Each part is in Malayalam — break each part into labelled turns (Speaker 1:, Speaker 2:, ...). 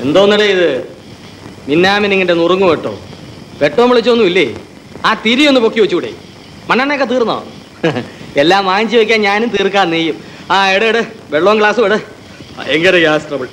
Speaker 1: എന്തോന്നടേ ഇത് മിന്നാമിനിങ്ങിന്റെ നുറുങ്ങു വെട്ടോ വെട്ടവും വിളിച്ചൊന്നും ഇല്ലേ ആ തിരി ഒന്ന് പൊക്കി വെച്ചൂടെ മണ്ണെണ്ണയൊക്കെ തീർന്നോ എല്ലാം വാങ്ങിച്ചു വെക്കാൻ ഞാനും തീർക്കാൻ നെയ്യും ആ എട് എട് വെള്ളവും ഗ്ലാസ്സും എട് ഭയങ്കര ഗ്യാസ് ട്രബിൾ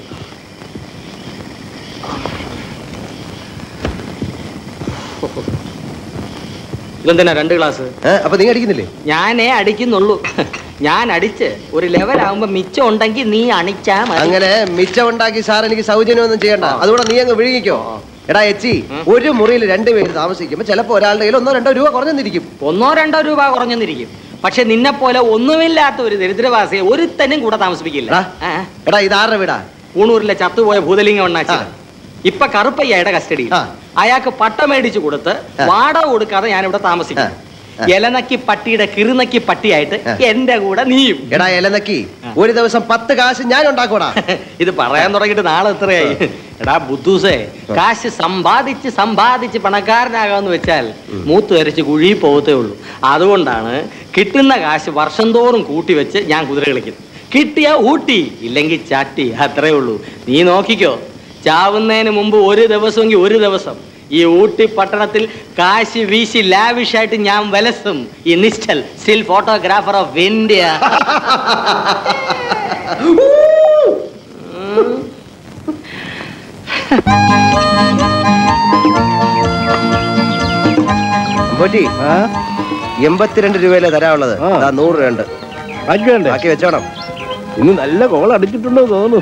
Speaker 1: ഇതെന്തിനാ രണ്ട് ഗ്ലാസ്
Speaker 2: ഏ, അപ്പൊ നീ അടിക്കുന്നില്ലേ
Speaker 1: ഞാനേ അടിക്കുന്നുള്ളൂ ഞാൻ അടിച്ച് ഒരു ലെവലാകുമ്പോ മിച്ചം ഉണ്ടെങ്കിൽ നീ അണിച്ചാ മതി
Speaker 2: അങ്ങനെ മിച്ചം ഉണ്ടാക്കി സാർ എനിക്ക് സൗജന്യമൊന്നും ചെയ്യണ്ട അതുകൂടെ നീ അങ്ങ് വിഴുങ്ങിക്കോ എടാ എച്ചി ഒരു മുറിയിൽ രണ്ടുപേര് താമസിക്കുമ്പോ ചിലപ്പോ ഒരാളുടെ കയ്യിൽ ഒന്നോ രണ്ടോ രൂപ കുറഞ്ഞെന്നിരിക്കും
Speaker 1: ഒന്നോ രണ്ടോ രൂപ കുറഞ്ഞെന്നിരിക്കും പക്ഷെ നിന്നെ പോലെ ഒന്നുമില്ലാത്ത ഒരു ദരിദ്രവാസിയെ ഒരുത്തനും കൂടെ താമസിപ്പിക്കില്ല ആ,
Speaker 2: എടാ ഇതാരുടെ വീടാ
Speaker 1: പൂണൂരിലെ ചത്തുപോയ ഭൂതലിംഗം ഉണ്ടാക്കി ഇപ്പൊ കറുപ്പയ്യയുടെ കസ്റ്റഡി അയാൾക്ക് പട്ട മേടിച്ചു കൊടുത്ത് വാടക കൊടുക്കാതെ ഞാൻ ഇവിടെ താമസിക്കും എലനക്കി പട്ടിയുടെ കിറുനക്കി പട്ടിയായിട്ട് എന്റെ കൂടെ നീയും
Speaker 2: എടാ എലനക്കി ഒരു ദിവസം പത്ത് കാശ് ഞാൻ ഉണ്ടാക്കൂടാ
Speaker 1: ഇത് പറയാൻ തുടങ്ങിയിട്ട് നാളെ എത്രയായി എടാ ബുദ്ധൂസേ കാശ് സമ്പാദിച്ച് സമ്പാദിച്ച് പണക്കാരനാകാന്ന് വെച്ചാൽ മൂത്ത് വരച്ച് കുഴി പോകത്തേ ഉള്ളൂ അതുകൊണ്ടാണ് കിട്ടുന്ന കാശ് വർഷം തോറും കൂട്ടി വെച്ച് ഞാൻ കുതിര കളിക്കുന്നത് കിട്ടിയ ഊട്ടി ഇല്ലെങ്കിൽ ചാട്ടി അത്രേ ഉള്ളൂ നീ നോക്കിക്കോ ചാവുന്നതിന് മുമ്പ് ഒരു ദിവസമെങ്കിൽ ഒരു ദിവസം ഈ ഊട്ടി പട്ടണത്തിൽ കാശ് വീശി ലാവിഷായിട്ട് ഞാൻ വലസും ഈ Nishchal still photographer of India
Speaker 2: പോറ്റി എൺപത്തിരണ്ട് രൂപയിലെ തരാനുള്ളത് ദാ നൂറ് രൂപ ഉണ്ട് ബാക്കി വെച്ചോണം
Speaker 3: ഇന്ന് നല്ല കോൾ അടിച്ചിട്ടുണ്ടോ തോന്നുന്നു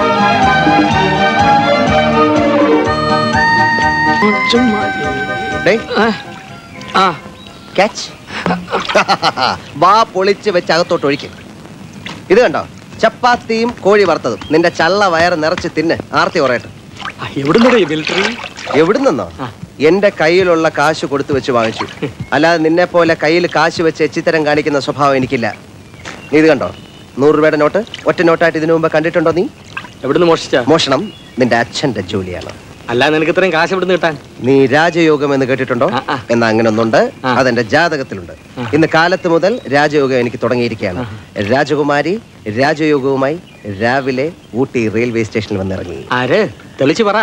Speaker 2: വാ പൊളിച്ച് വെച്ച് അകത്തോട്ട് ഒഴിക്കും ഇത് കണ്ടോ ചപ്പാത്തിയും കോഴി വറുത്തതും നിന്റെ ചള്ള വയറ് നിറച്ച് തിന്ന് ആർത്തി കുറയട്ടെ എവിടുന്നോ എന്റെ കയ്യിലുള്ള കാശ് കൊടുത്തു വെച്ച് വാങ്ങിച്ചു അല്ലാതെ നിന്നെ പോലെ കയ്യിൽ കാശ് വെച്ച് എച്ചിത്തരം കാണിക്കുന്ന സ്വഭാവം എനിക്കില്ല നീ ഇത് കണ്ടോ നൂറ് രൂപയുടെ നോട്ട് ഒറ്റ നോട്ടായിട്ട് ഇതിനു മുമ്പ് കണ്ടിട്ടുണ്ടോ നീ
Speaker 1: എവിടുന്ന് മോഷിച്ച
Speaker 2: മോഷണം നിന്റെ അച്ഛന്റെ ജോലിയാണ്
Speaker 1: അല്ല നിനക്ക് ഇത്രയും കാശ് എവിടുന്ന് കിട്ടാൻ
Speaker 2: നീ രാജയോഗം എന്ന് കേട്ടിട്ടുണ്ടോ എന്നാ അങ്ങനെ ഒന്നുണ്ട് അതെന്റെ ജാതകത്തിലുണ്ട് ഇന്ന് കാലത്ത് മുതൽ രാജയോഗം എനിക്ക് തുടങ്ങിയിരിക്കുകയാണ് രാജകുമാരി രാജയോഗവുമായി രാവിലെ ഊട്ടി റെയിൽവേ സ്റ്റേഷനിൽ വന്നിറങ്ങി
Speaker 1: ആര് തെളിച്ചു പറ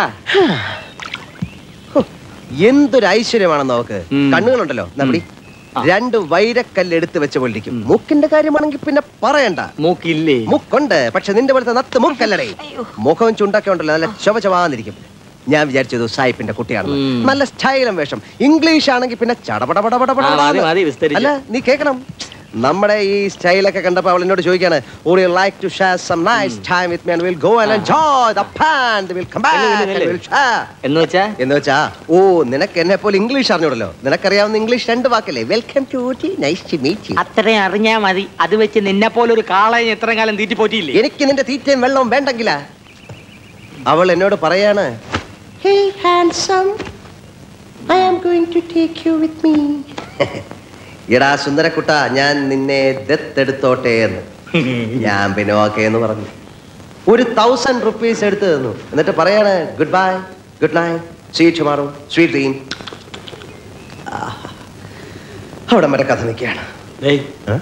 Speaker 2: എന്തൊരു ഐശ്വര്യമാണെന്ന് നോക്ക് കണ്ണുകളുണ്ടല്ലോ നമ്മുടെ രണ്ട് വൈരക്കല്ല് എടുത്ത് വെച്ച പോലിരിക്കും മൂക്കിന്റെ കാര്യമാണെങ്കിൽ പിന്നെ പറയണ്ട
Speaker 1: മൂക്കില്ലേ
Speaker 2: മൂക്കുണ്ട് പക്ഷെ നിന്റെ പോലത്തെ നത്ത് മൂക്കല്ലടേ മുഖവും ചുണ്ടൊക്കെ ഉണ്ടല്ലോ നല്ല ചൊവ ചൊവാന്നിരിക്കും ഞാൻ വിചാരിച്ചത് സായിപ്പിന്റെ കുട്ടിയാണ് നല്ല സ്റ്റൈലും വേഷം ഇംഗ്ലീഷ് ആണെങ്കിൽ പിന്നെ ചടപടപടപടപട
Speaker 1: ആ, മതി, മതി, വിസ്തരിച്ച്.
Speaker 2: അല്ല നീ കേൾക്കണം നമ്മുടെ ഈ സ്റ്റൈലൊക്കെ കണ്ടപ്പോൾ അവൾ എന്നോട് ചോദിക്കാണ് would you like to share some nice time with me and we'll go and enjoy the band we'll come back and we'll share
Speaker 1: എന്ന് വെച്ചാ
Speaker 2: എന്ന് വെച്ചാ ഓ നിനക്ക് എന്നെ പോലെ ഇംഗ്ലീഷ് അറിഞ്ഞൂടല്ലോ നിനക്കറിയാവുന്ന ഇംഗ്ലീഷ് രണ്ട് വാക്കല്ലേ welcome to Ooty nice to meet you
Speaker 1: അത്രയും അറിഞ്ഞാ മതി അത് വെച്ച് നിന്നെ പോലെ ഒരു കാളയെ എത്ര കാലം തീറ്റി പോറ്റിയില്ലേ
Speaker 2: എനിക്ക് നിന്റെ തീറ്റയും വെള്ളവും വേണ്ടെങ്കില അവൾ എന്നോട് പറയാണ്
Speaker 4: Hey, handsome. I am going to take you with me.
Speaker 2: എടാ സുന്ദരക്കുട്ട ഞാൻ നിന്നെ ദത്തെടുത്തോട്ടെ എന്ന് ഞാൻ പിന്നെ ഓക്കെ എന്ന് പറഞ്ഞു ഒരു തൗസൻഡ് റുപ്പീസ് എടുത്തു തന്നു എന്നിട്ട് പറയാണ് good bye good night sweet tomorrow sweet dream അവിടെ വരെ കഥ നിൽക്കുകയാണ്
Speaker 1: ഡേയ്,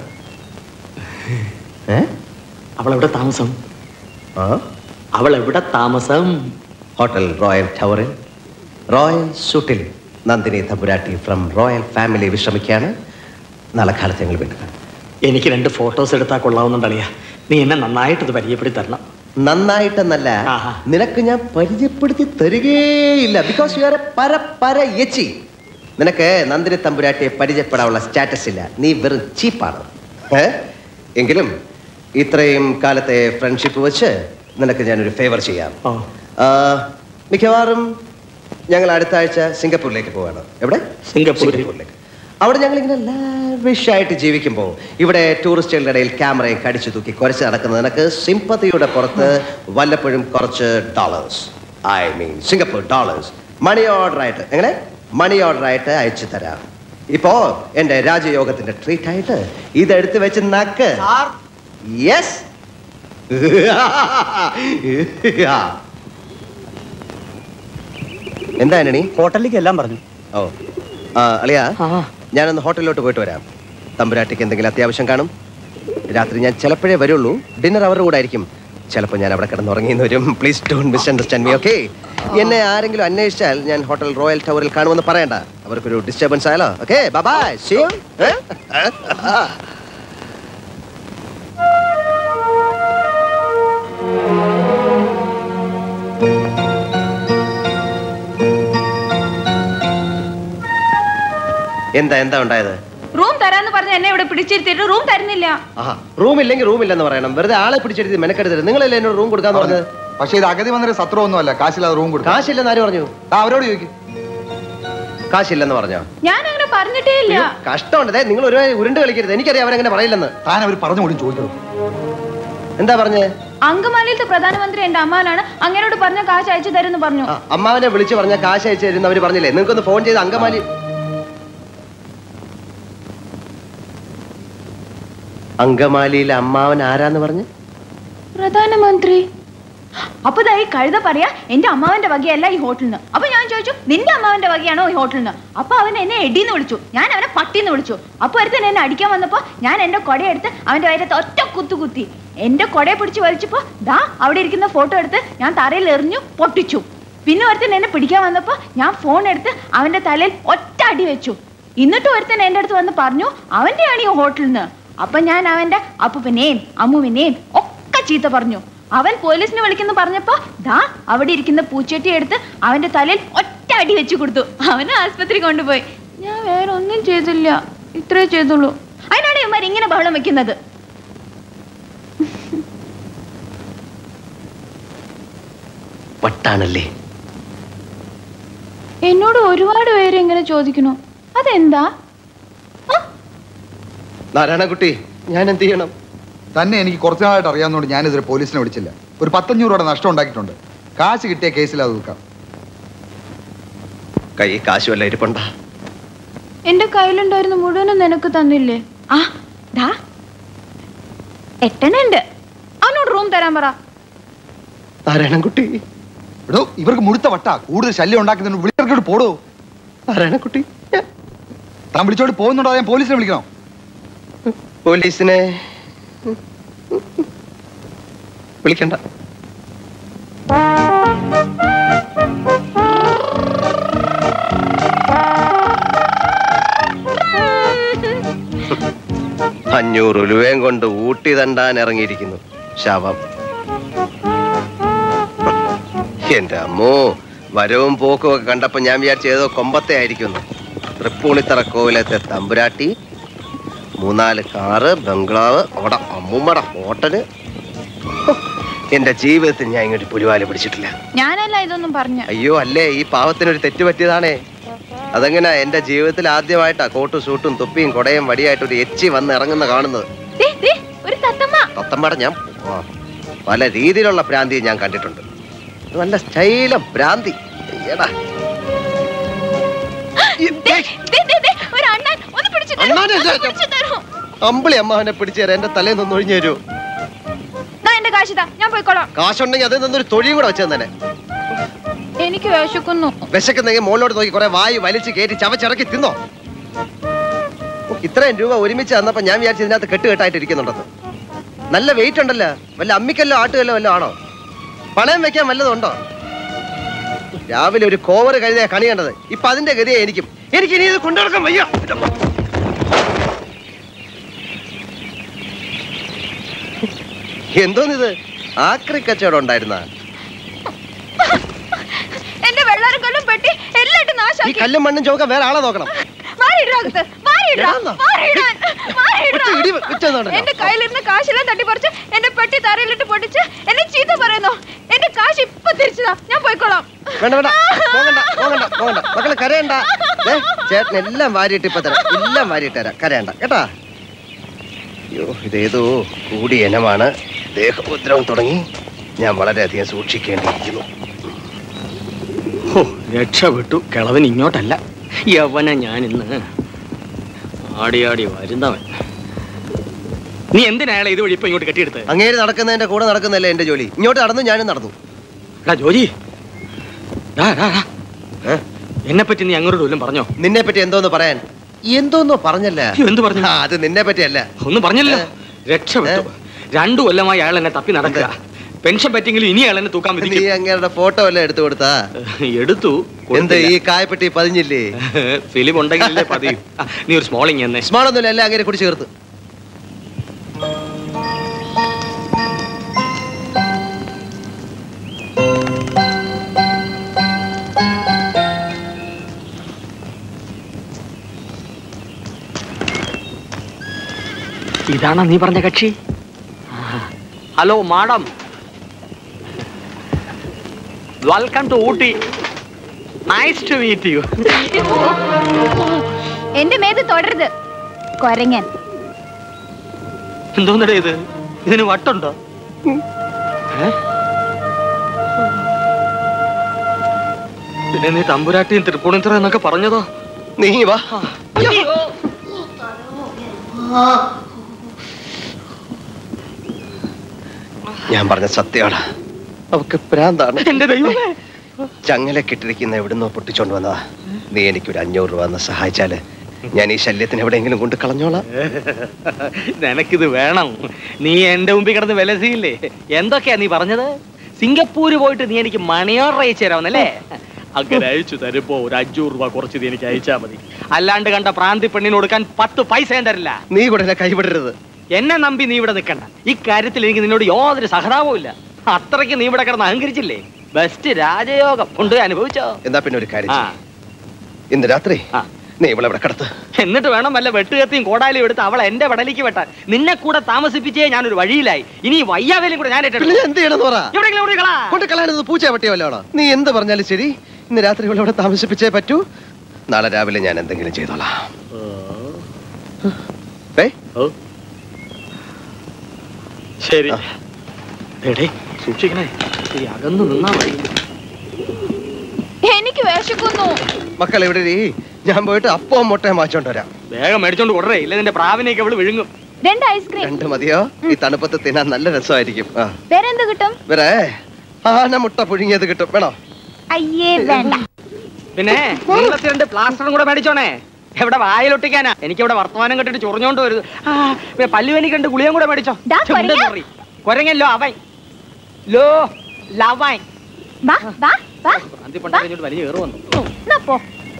Speaker 2: ഏ?
Speaker 1: അവൾ എവിടെ താമസം
Speaker 2: ആ?
Speaker 1: അവൾ എവിടെ താമസം
Speaker 2: ഹോട്ടൽ റോയൽ ടവറിൽ റോയൽ സൂട്ടിൽ നന്ദിനി തമ്പുരാട്ടി ഫ്രം റോയൽ ഫാമിലി വിശ്രമിക്കുകയാണ് നാളെ കാലത്ത് ഞങ്ങൾ വീണ്ടും കാണും.
Speaker 1: എനിക്ക് രണ്ട് ഫോട്ടോസ് എടുത്താൽ കൊള്ളാവുന്നുണ്ടളിയാ നീ എന്നെ നന്നായിട്ട് ഇത് പരിചയപ്പെടുത്തി തരണം
Speaker 2: നന്നായിട്ടെന്നല്ല നിനക്ക് ഞാൻ പരിചയപ്പെടുത്തി തരികേയില്ല ബിക്കോസ് യു ആർ എ പര പര യച്ചി നിനക്ക് നന്ദിനി തമ്പുരാട്ടിയെ പരിചയപ്പെടാനുള്ള സ്റ്റാറ്റസ് ഇല്ല നീ വെറും ചീപ്പാണ് ഏ എങ്കിലും ഇത്രയും കാലത്തെ ഫ്രണ്ട്ഷിപ്പ് വെച്ച് നിനക്ക് ഞാനൊരു ഫേവർ ചെയ്യാം ആ, മിക്കവാറും ഞങ്ങൾ അടുത്ത ആഴ്ച സിംഗപ്പൂരിലേക്ക് പോവാണ് എവിടെ സിംഗപ്പൂരിലേക്ക് അവിടെ ഞങ്ങൾ ഇങ്ങനെ ലാവിഷ് ആയിട്ട് ജീവിക്കുമ്പോൾ ഇവിടെ ടൂറിസ്റ്റുകളുടെ ഇടയിൽ ക്യാമറയും കടിച്ചു തൂക്കി കുറച്ച് നടക്കുന്നത് നിനക്ക് സിമ്പതിയുടെ പുറത്ത് വല്ലപ്പോഴും കുറച്ച് dollars I mean Singapore dollars money order ആയിട്ട് എങ്ങനെ മണി ഓർഡർ ആയിട്ട് അയച്ചു തരാം ഇപ്പോ എന്റെ രാജയോഗത്തിന്റെ ട്രീറ്റ് ആയിട്ട് ഇതെടുത്ത് വെച്ച് നക്ക് യെസ് എന്താ ആന്റണി
Speaker 5: ഹോട്ടലിലേക്ക് എല്ലാം പറഞ്ഞു
Speaker 2: ഓ ആ അളിയാ ഞാനൊന്ന് ഹോട്ടലിലോട്ട് പോയിട്ട് വരാം തമ്പുരാട്ടിക്ക് എന്തെങ്കിലും അത്യാവശ്യം കാണും രാത്രി ഞാൻ ചിലപ്പോഴേ വരുള്ളൂ ഡിന്നർ അവരുടെ കൂടെ ആയിരിക്കും ചിലപ്പോൾ ഞാൻ അവിടെ കിടന്നുറങ്ങിയെന്ന് വരും please don't misunderstand me okay എന്നെ ആരെങ്കിലും അന്വേഷിച്ചാൽ ഞാൻ ഹോട്ടൽ റോയൽ ടവറിൽ കാണുമെന്ന് പറയണ്ട അവർക്കൊരു ഡിസ്റ്റർബൻസ് ആയാലോ ഓക്കെ ബൈ സീ എന്താ എന്താ ഉണ്ടായത്
Speaker 5: റൂം തരാന്ന് പറഞ്ഞ എന്നെ ഇവിടെ പിടിച്ചിരുത്തിയിട്ട് റൂം തരുന്നില്ല
Speaker 2: ആഹാ റൂം ഇല്ലെങ്കിൽ റൂം ഇല്ലെന്ന് പറയണം വെറുതെ ആളെ പിടിച്ചെടുത്ത് മെനക്കെടുത്തത് നിങ്ങളല്ലേ എന്നോട് റൂം കൊടുക്കാന്ന് പറഞ്ഞത്
Speaker 6: പക്ഷേ ഇത് അഗതി വന്നൊരു സത്രമൊന്നുമല്ല കാശില്ലാതെ റൂം കൊടുക്കാം
Speaker 2: കാശില്ലെന്ന് ആര് പറഞ്ഞു
Speaker 6: ആ, അവരോട് ചോദിക്കും
Speaker 2: കാശില്ലെന്ന് പറഞ്ഞോ
Speaker 5: ഞാൻ അങ്ങനെ പറഞ്ഞിട്ടേ ഇല്ല
Speaker 2: കഷ്ടമുണ്ട് ദേ, നിങ്ങൾ ഒരു ഉരുണ്ട് കളിക്കരുത് എനിക്കറിയാം അവരങ്ങനെ പറയില്ലെന്ന്
Speaker 6: താൻ അവർ പറഞ്ഞു കൂടി ചോദിക്കണം
Speaker 2: എന്താ പറഞ്ഞേ
Speaker 5: അങ്കമാലിയിലത്തെ പ്രധാനമന്ത്രി എന്റെ അമ്മാനാണ് അങ്ങനോട് പറഞ്ഞ കാശ് അയച്ചു തരുമെന്ന് പറഞ്ഞു
Speaker 2: ആ, അമ്മാവനെ വിളിച്ചു പറഞ്ഞ കാശ് അയച്ചു തരുന്ന അവര് പറഞ്ഞില്ലേ നിങ്ങൾക്കൊന്ന് ഫോൺ ചെയ്ത് അങ്കമാലി അങ്കമാലിയിലെ അമ്മാവൻ ആരാന്ന് പറഞ്ഞു
Speaker 5: പ്രധാനമന്ത്രി അപ്പൊ ദാ ഈ കഴുത പറയാ എന്റെ അമ്മാവന്റെ വകയല്ല ഈ ഹോട്ടലിന് അപ്പൊ ഞാൻ ചോദിച്ചു നിന്റെ അമ്മാവന്റെ വകയാണോ ഈ ഹോട്ടലിന് അപ്പൊ അവൻ എന്നെ എടിന്ന് വിളിച്ചു ഞാൻ അവനെ പട്ടിന്ന് വിളിച്ചു അപ്പൊ ഒരുത്തൻ എന്നെ അടിക്കാൻ വന്നപ്പോ ഞാൻ എന്റെ കൊടയെടുത്ത് അവന്റെ വയറ്റത്ത് ഒറ്റ കുത്തു കുത്തി എന്റെ കൊടയെ പിടിച്ച് വലിച്ചപ്പോ ദാ അവിടെ ഇരിക്കുന്ന ഫോട്ടോ എടുത്ത് ഞാൻ തറയിൽ എറിഞ്ഞു പൊട്ടിച്ചു പിന്നെ ഒരുത്തൻ എന്നെ പിടിക്കാൻ വന്നപ്പോ ഞാൻ ഫോൺ എടുത്ത് അവന്റെ തലയിൽ ഒറ്റ അടി വെച്ചു എന്നിട്ട് ഒരുത്തൻ എന്റെ അടുത്ത് വന്ന് പറഞ്ഞു അവന്റെയാണ് ഈ ഹോട്ടലിന് അപ്പൊ ഞാൻ അവന്റെ അപ്പുവിനെയും അമ്മുവിനെയും ഒക്കെ ചീത്ത പറഞ്ഞു അവൻ പോലീസിനെ വിളിക്കുന്നു പറഞ്ഞപ്പോ ദാ അവിടെ ഇരിക്കുന്ന പൂച്ചട്ടി എടുത്ത് അവന്റെ തലയിൽ ഒറ്റ അടി വെച്ചു കൊടുത്തു അവനെ ആസ്പത്രി കൊണ്ടുപോയി ഞാൻ വേറെ ഒന്നും ചെയ്തില്ല ഇത്രേ ചെയ്തുള്ളൂ അതിനാണ് ഇവന്മാർ ഇങ്ങനെ ബഹളം വെക്കുന്നത്
Speaker 2: വട്ടാണല്ലേ
Speaker 5: എന്നോട് ഒരുപാട് പേര് ഇങ്ങനെ ചോദിക്കണു അതെന്താ ആ?
Speaker 2: നാരായണക്കുട്ടി ഞാൻ എന്ത് ചെയ്യണം
Speaker 6: തന്നെ എനിക്ക് കുറച്ചു നാളായിട്ട് അറിയാവുന്നതുകൊണ്ട് ഞാനിതുവരെ പോലീസിനെ വിളിച്ചില്ല ഒരു പത്തഞ്ഞൂറ് രൂപയുടെ നഷ്ടം ഉണ്ടാക്കിയിട്ടുണ്ട് കാശ് കിട്ടിയ കേസിൽ അത് വെക്കാം
Speaker 2: കൈ കാശ് വല്ല ഇരിപ്പണ്ട
Speaker 5: എന്റെ കയ്യിലുണ്ടായിരുന്ന മുഴുവനും നിനക്ക് തന്നില്ലേ ആ ദാ എട്ടനുണ്ട് അവനോട് റൂം തരാൻ പറ
Speaker 2: നാരായണൻകുട്ടി
Speaker 6: എടോ ഇവർക്ക് മുഴുത്ത വട്ട കൂടുതൽ ശല്യം ഉണ്ടാക്കുന്നുണ്ട് വിളിച്ചോട് പോടോ
Speaker 2: നാരായണൻകുട്ടി ഞാൻ
Speaker 6: താൻ വിളിച്ചോട് പോകുന്നുണ്ടോ ഞാൻ പോലീസിനെ വിളിക്കണോ
Speaker 2: പോലീസിനെ വിളിക്കണ്ട അഞ്ഞൂറ് ഉലുവയും കൊണ്ട് ഊട്ടി തണ്ടാൻ ഇറങ്ങിയിരിക്കുന്നു ശവം എന്റെ അമ്മോ വരവും പോക്കും ഒക്കെ കണ്ടപ്പോ ഞാൻ വിചാരിച്ച ഏതോ കൊമ്പത്തെ ആയിരിക്കുന്നു തൃപ്പൂണിത്തറ കോവിലത്തെ തമ്പുരാട്ടി മൂന്നാല് കാറ് ബംഗ്ലാവ് അവിടെ അമ്മൂമ്മയുടെ ഹോട്ടല് ഹോ, എന്റെ ജീവിതത്തിൽ ഞാൻ ഇങ്ങോട്ട് പുലിവാല് പിടിച്ചിട്ടില്ല
Speaker 5: ഞാനല്ല ഇതൊന്നും പറഞ്ഞ
Speaker 2: അയ്യോ അല്ലേ ഈ പാവത്തിനൊരു തെറ്റ് പറ്റിയതാണേ അതെങ്ങനാ എന്റെ ജീവിതത്തിൽ ആദ്യമായിട്ടാ കോട്ടും സൂട്ടും തൊപ്പിയും കൊടയും വടിയായിട്ട് ഒരു എച്ചി വന്ന് ഇറങ്ങുന്ന കാണുന്നത്
Speaker 5: ഒരു തത്തമ്മ
Speaker 2: തത്തമ്മയുടെ ഞാൻ ആ, പല രീതിയിലുള്ള ഭ്രാന്തി ഞാൻ കണ്ടിട്ടുണ്ട് ഇത് നല്ല സ്റ്റൈലം ഭ്രാന്തി എടാ
Speaker 5: ദേ, ദേ, ദേ, ദേ, ഒരു അണ്ണൻ ഒന്ന് പിടിച്ചു തരൂ,
Speaker 2: അണ്ണാനല്ല,
Speaker 5: ഒന്ന് പിടിച്ചു തരൂ.
Speaker 2: അമ്പിളി അമ്മാവനെ പിടിച്ചു തരാം എന്റെ തലേന്ന് ഒന്ന് ഒഴിഞ്ഞു തരൂ
Speaker 5: ദാ എന്റെ കാശിതാ ഞാൻ പോയിക്കോളാം
Speaker 2: കാശുണ്ടെങ്കിൽ അതിൽ നിന്നൊരു തൊഴിയും കൂടെ വെച്ചു തന്നെ
Speaker 5: എനിക്ക് വിശക്കുന്നു
Speaker 2: വിശക്കുന്നെങ്കിൽ മുകളിലോട്ട് നോക്കി കുറെ വായി വലിച്ച് കയറ്റി ചവച്ചിറക്കി തിന്നോ ഓ, ഇത്രയും രൂപ ഒരുമിച്ച് തന്നപ്പോ ഞാൻ വിചാരിച്ചു ഇതിനകത്ത് കെട്ടുകെട്ടായിട്ട് ഇരിക്കുന്നുണ്ടെന്ന് നല്ല വെയിറ്റ് ഉണ്ടല്ലോ വല്ല അമ്മിക്കല്ലോ ആട്ടുകല്ലോ വല്ലതും ആണോ പണയം വെക്കാൻ വല്ലതും ഉണ്ടോ രാവിലെ ഒരു കോവർ കഴുതിയ കണിയേണ്ടത് ഇപ്പൊ അതിന്റെ ഗതിയെ എനിക്കും എനിക്ക് ഇനി ഇത് കൊണ്ടുനടക്കാൻ വയ്യ എന്തോന്നിത് ആക്രി കച്ചവടം ഉണ്ടായിരുന്ന
Speaker 5: എന്റെ വെള്ളാരം കൊല്ലും പെട്ടി എല്ലായിട്ടും
Speaker 2: ഈ
Speaker 5: നാശാക്കി
Speaker 2: കല്ലും മണ്ണും ചോക്കാൻ വേറെ ആളെ നോക്കണം
Speaker 5: മാറിയിടാ അകത്ത്. മാറിയിടാ.
Speaker 2: ഇടാന്നോ?
Speaker 5: മാറിയിടാൻ. മാറിയിടാ.
Speaker 2: ഒറ്റ ഇടി വെച്ചതുകൊണ്ടല്ലോ.
Speaker 5: എന്റെ കയ്യിലിരുന്ന കാശെല്ലാം തട്ടിപ്പറിച്ച് എന്റെ പെട്ടി തറയിലിട്ട് പൊട്ടിച്ച് എന്നെ ചീത്ത പറയുന്നു എന്റെ കാശ് ഇപ്പൊ തിരിച്ചതാ ഞാൻ പോയിക്കോളാം
Speaker 2: വേണ്ട വേണ്ട പോകണ്ട പോകണ്ട പോകണ്ട മക്കള് കരയണ്ട ദേ, ചേട്ടൻ എല്ലാം വാരിയിട്ട് ഇപ്പൊ തരാം എല്ലാം വാരിയിട്ട് തരാം കരയണ്ട കേട്ടാ അയ്യോ ഇതേതോ കൂടിയ ഇനമാണ് ദേഹോദ്രവം തുടങ്ങി ഞാൻ വളരെയധികം സൂക്ഷിക്കേണ്ടിയിരിക്കുന്നു
Speaker 1: ഹോ, രക്ഷപ്പെട്ടു കിളവൻ ഇങ്ങോട്ടല്ല യവന ഞാൻ ഇന്ന് ആടി ആടി വരുന്നവൻ നീ എന്തിനാ അയാളെ ഇത് വഴി ഇപ്പൊ ഇങ്ങോട്ട് കെട്ടിയെടുത്ത്
Speaker 2: അങ്ങേര് നടക്കുന്നതിന്റെ കൂടെ നടക്കുന്നതല്ലേ എന്റെ ജോലി ഇങ്ങോട്ട് നടന്നു ഞാനും നടന്നു
Speaker 1: എടാ ജോലി ഡാ, ഡാ, ഡാ.
Speaker 2: ഏ?
Speaker 1: എന്നെ പറ്റി നീ അങ്ങോട്ട് വല്ലതും പറഞ്ഞോ
Speaker 2: നിന്നെ പറ്റി എന്തോന്ന് പറയാൻ എന്തോന്നോ പറഞ്ഞല്ല
Speaker 1: അയ്യോ, എന്ത് പറഞ്ഞു
Speaker 2: ആ, അത് നിന്നെ പറ്റിയല്ല
Speaker 1: ഒന്നും പറഞ്ഞല്ലോ രക്ഷപ്പെട്ടു രണ്ടു കൊല്ലമായി അയാൾ എന്നെ തപ്പി നടക്കുക പെൻഷൻ പറ്റിയെങ്കിലും ഇനി അയാളെന്നെ തൂക്കാൻ
Speaker 2: നീ
Speaker 1: വിധിക്കും
Speaker 2: അങ്ങേരുടെ ഫോട്ടോ എല്ലാം എടുത്തു കൊടുത്താ
Speaker 1: എടുത്തു
Speaker 2: എന്ത് ഈ കായപ്പെട്ടി പതിഞ്ഞില്ലേ
Speaker 1: ഫിലിം ഉണ്ടെങ്കിലല്ലേ പതിയും ആ, നീ ഒരു സ്മോളിങ് എന്നേ
Speaker 2: സ്മാളൊന്നുമില്ല എല്ലാം അങ്ങനെ കൂടി ചേർത്ത്
Speaker 1: ഇതാണോ നീ പറഞ്ഞ കക്ഷി hello madam welcome to Ooty nice to meet you
Speaker 5: എന്റെ മേത് തൊടരുത് കൊരങ്ങൻ
Speaker 1: എന്തോന്നടേ ഇത് ഇതിന് വട്ടുണ്ടോ ഏ? പിന്നെ നീ തമ്പുരാട്ടിയും തൃപ്പൂണിത്തറ എന്നൊക്കെ പറഞ്ഞതോ
Speaker 2: നീ വാ ഞാൻ പറഞ്ഞ സത്യമാണ് അവക്ക് പ്രാന്താണ്
Speaker 1: എന്റെ ദൈവമേ
Speaker 2: ചങ്ങലക്കിട്ടിരിക്കുന്ന എവിടുന്നോ പൊട്ടിച്ചോണ്ട് വന്നതാ നീ എനിക്കൊരു അഞ്ഞൂറ് രൂപ എന്ന് സഹായിച്ചാല് ഞാൻ ഈ ശല്യത്തിന് എവിടെയെങ്കിലും കൊണ്ട് കളഞ്ഞോളാം
Speaker 1: നിനക്കിത് വേണം നീ എന്റെ മുമ്പിൽ കിടന്ന് വിലസിയില്ലേ എന്തൊക്കെയാ നീ പറഞ്ഞത് സിംഗപ്പൂര് പോയിട്ട് നീ എനിക്ക് മണി ഓർഡർ അയച്ചു തരാമെന്നല്ലേ അങ്ങനെ അയച്ചു തരുമ്പോ ഒരു അഞ്ഞൂറ് രൂപ കുറച്ച് നീ എനിക്ക് അയച്ചാ മതി അല്ലാണ്ട് കണ്ട പ്രാന്തി പെണ്ണിന് കൊടുക്കാൻ പത്ത് പൈസ ഞാൻ തരില്ല
Speaker 2: നീ കൂടെ എന്നെ കൈവിടരുത്
Speaker 1: എന്നെ നമ്പി നീ ഇവിടെ നിൽക്കണ്ട ഇക്കാര്യത്തിൽ എനിക്ക് നിന്നോട് യാതൊരു സഹതാപവും ഇല്ല അത്രയ്ക്ക് നീ ഇവിടെ കിടന്ന് അഹങ്കരിച്ചില്ലേ ബെസ്റ്റ് രാജയോഗം കൊണ്ട് അനുഭവിച്ചോ
Speaker 2: എന്നാ പിന്നെ ഒരു കാര്യം
Speaker 1: ആ
Speaker 2: ചെയ്യ്. ഇന്ന് രാത്രി
Speaker 1: ആ.
Speaker 2: നീ ഇവിടെ ഇവിടെ കിടത്ത്
Speaker 1: എന്നിട്ട് വേണം വല്ല വെട്ടുകത്തിയും കോടാലിയും എടുത്ത് അവളെ എന്റെ വടലേക്ക് വെട്ടാൻ നിന്നെ കൂടെ താമസിപ്പിച്ചേ ഞാനൊരു വഴിയിലായി ഇനി ഈ വയ്യാവേലും കൂടെ ഞാൻ
Speaker 2: പിന്നെ
Speaker 1: ഏറ്റെടുത്തു
Speaker 2: ഞാൻ എന്ത് ചെയ്യണമെന്ന് പറ
Speaker 1: എവിടെയെങ്കിലും ഓടി കളാ.
Speaker 2: കൊണ്ട് കളയാനത് പൂച്ച പട്ടിയല്ലോ നീ എന്ത് പറഞ്ഞാലും ശരി ഇന്ന് രാത്രി ഇവിടെ ഇവിടെ താമസിപ്പിച്ചേ പറ്റൂ നാളെ രാവിലെ ഞാൻ എന്തെങ്കിലും ചെയ്തോളാം ഏ
Speaker 1: ഓ. ശരി
Speaker 2: ആ.
Speaker 1: എടേ സൂക്ഷിക്കണേ ഈ അകന്ന് നിന്നാ മതി
Speaker 5: എനിക്ക് വിശക്കുന്നു
Speaker 2: മക്കൾ ഇവിടെ ഇരി. ഞാൻ പോയിട്ട് അപ്പവും മുട്ടയും വാങ്ങിച്ചോണ്ട് വരാം
Speaker 1: വേഗം മേടിച്ചോണ്ട് കൊടറേ ഇല്ല നിന്റെ പ്രാവിനെയൊക്കെ അവള് വിഴുങ്ങും
Speaker 5: രണ്ട് ഐസ്ക്രീം
Speaker 2: രണ്ട് മതിയോ ഈ തണുപ്പത്ത് തിന്നാൻ നല്ല രസമായിരിക്കും ആ
Speaker 5: വേറെ എന്ത് കിട്ടും
Speaker 2: വരെ ആന മുട്ട പുഴുങ്ങിയത് കിട്ടും വേണോ
Speaker 5: അയ്യേ വേണ്ട
Speaker 1: പിന്നെ നീളത്തിൽ രണ്ട് പ്ലാസ്റ്ററും കൂടെ മേടിച്ചോണേ എവിടെ വായിലൊട്ടിക്കാനാ എനിക്ക് ഇവിടെ വർത്തമാനം കെട്ടിട്ട് ചൊറിഞ്ഞോണ്ട് വരുത് ആ പിന്നെ പല്ലുവലി കണ്ട് ഗുളിയും കൂടെ മേടിച്ചോ
Speaker 5: ദാ
Speaker 1: ചുണ്ട
Speaker 5: കൊരങ്ങ.
Speaker 1: ചൊറി. കൊരങ്ങല്ലോ അവൻ ലോ ലവൻ
Speaker 5: വാ വാ വാ
Speaker 1: അന്തിപ്പണ്ട കഴിഞ്ഞിട്ട് വലിയ കയറി വന്നു
Speaker 5: എന്നാ പോ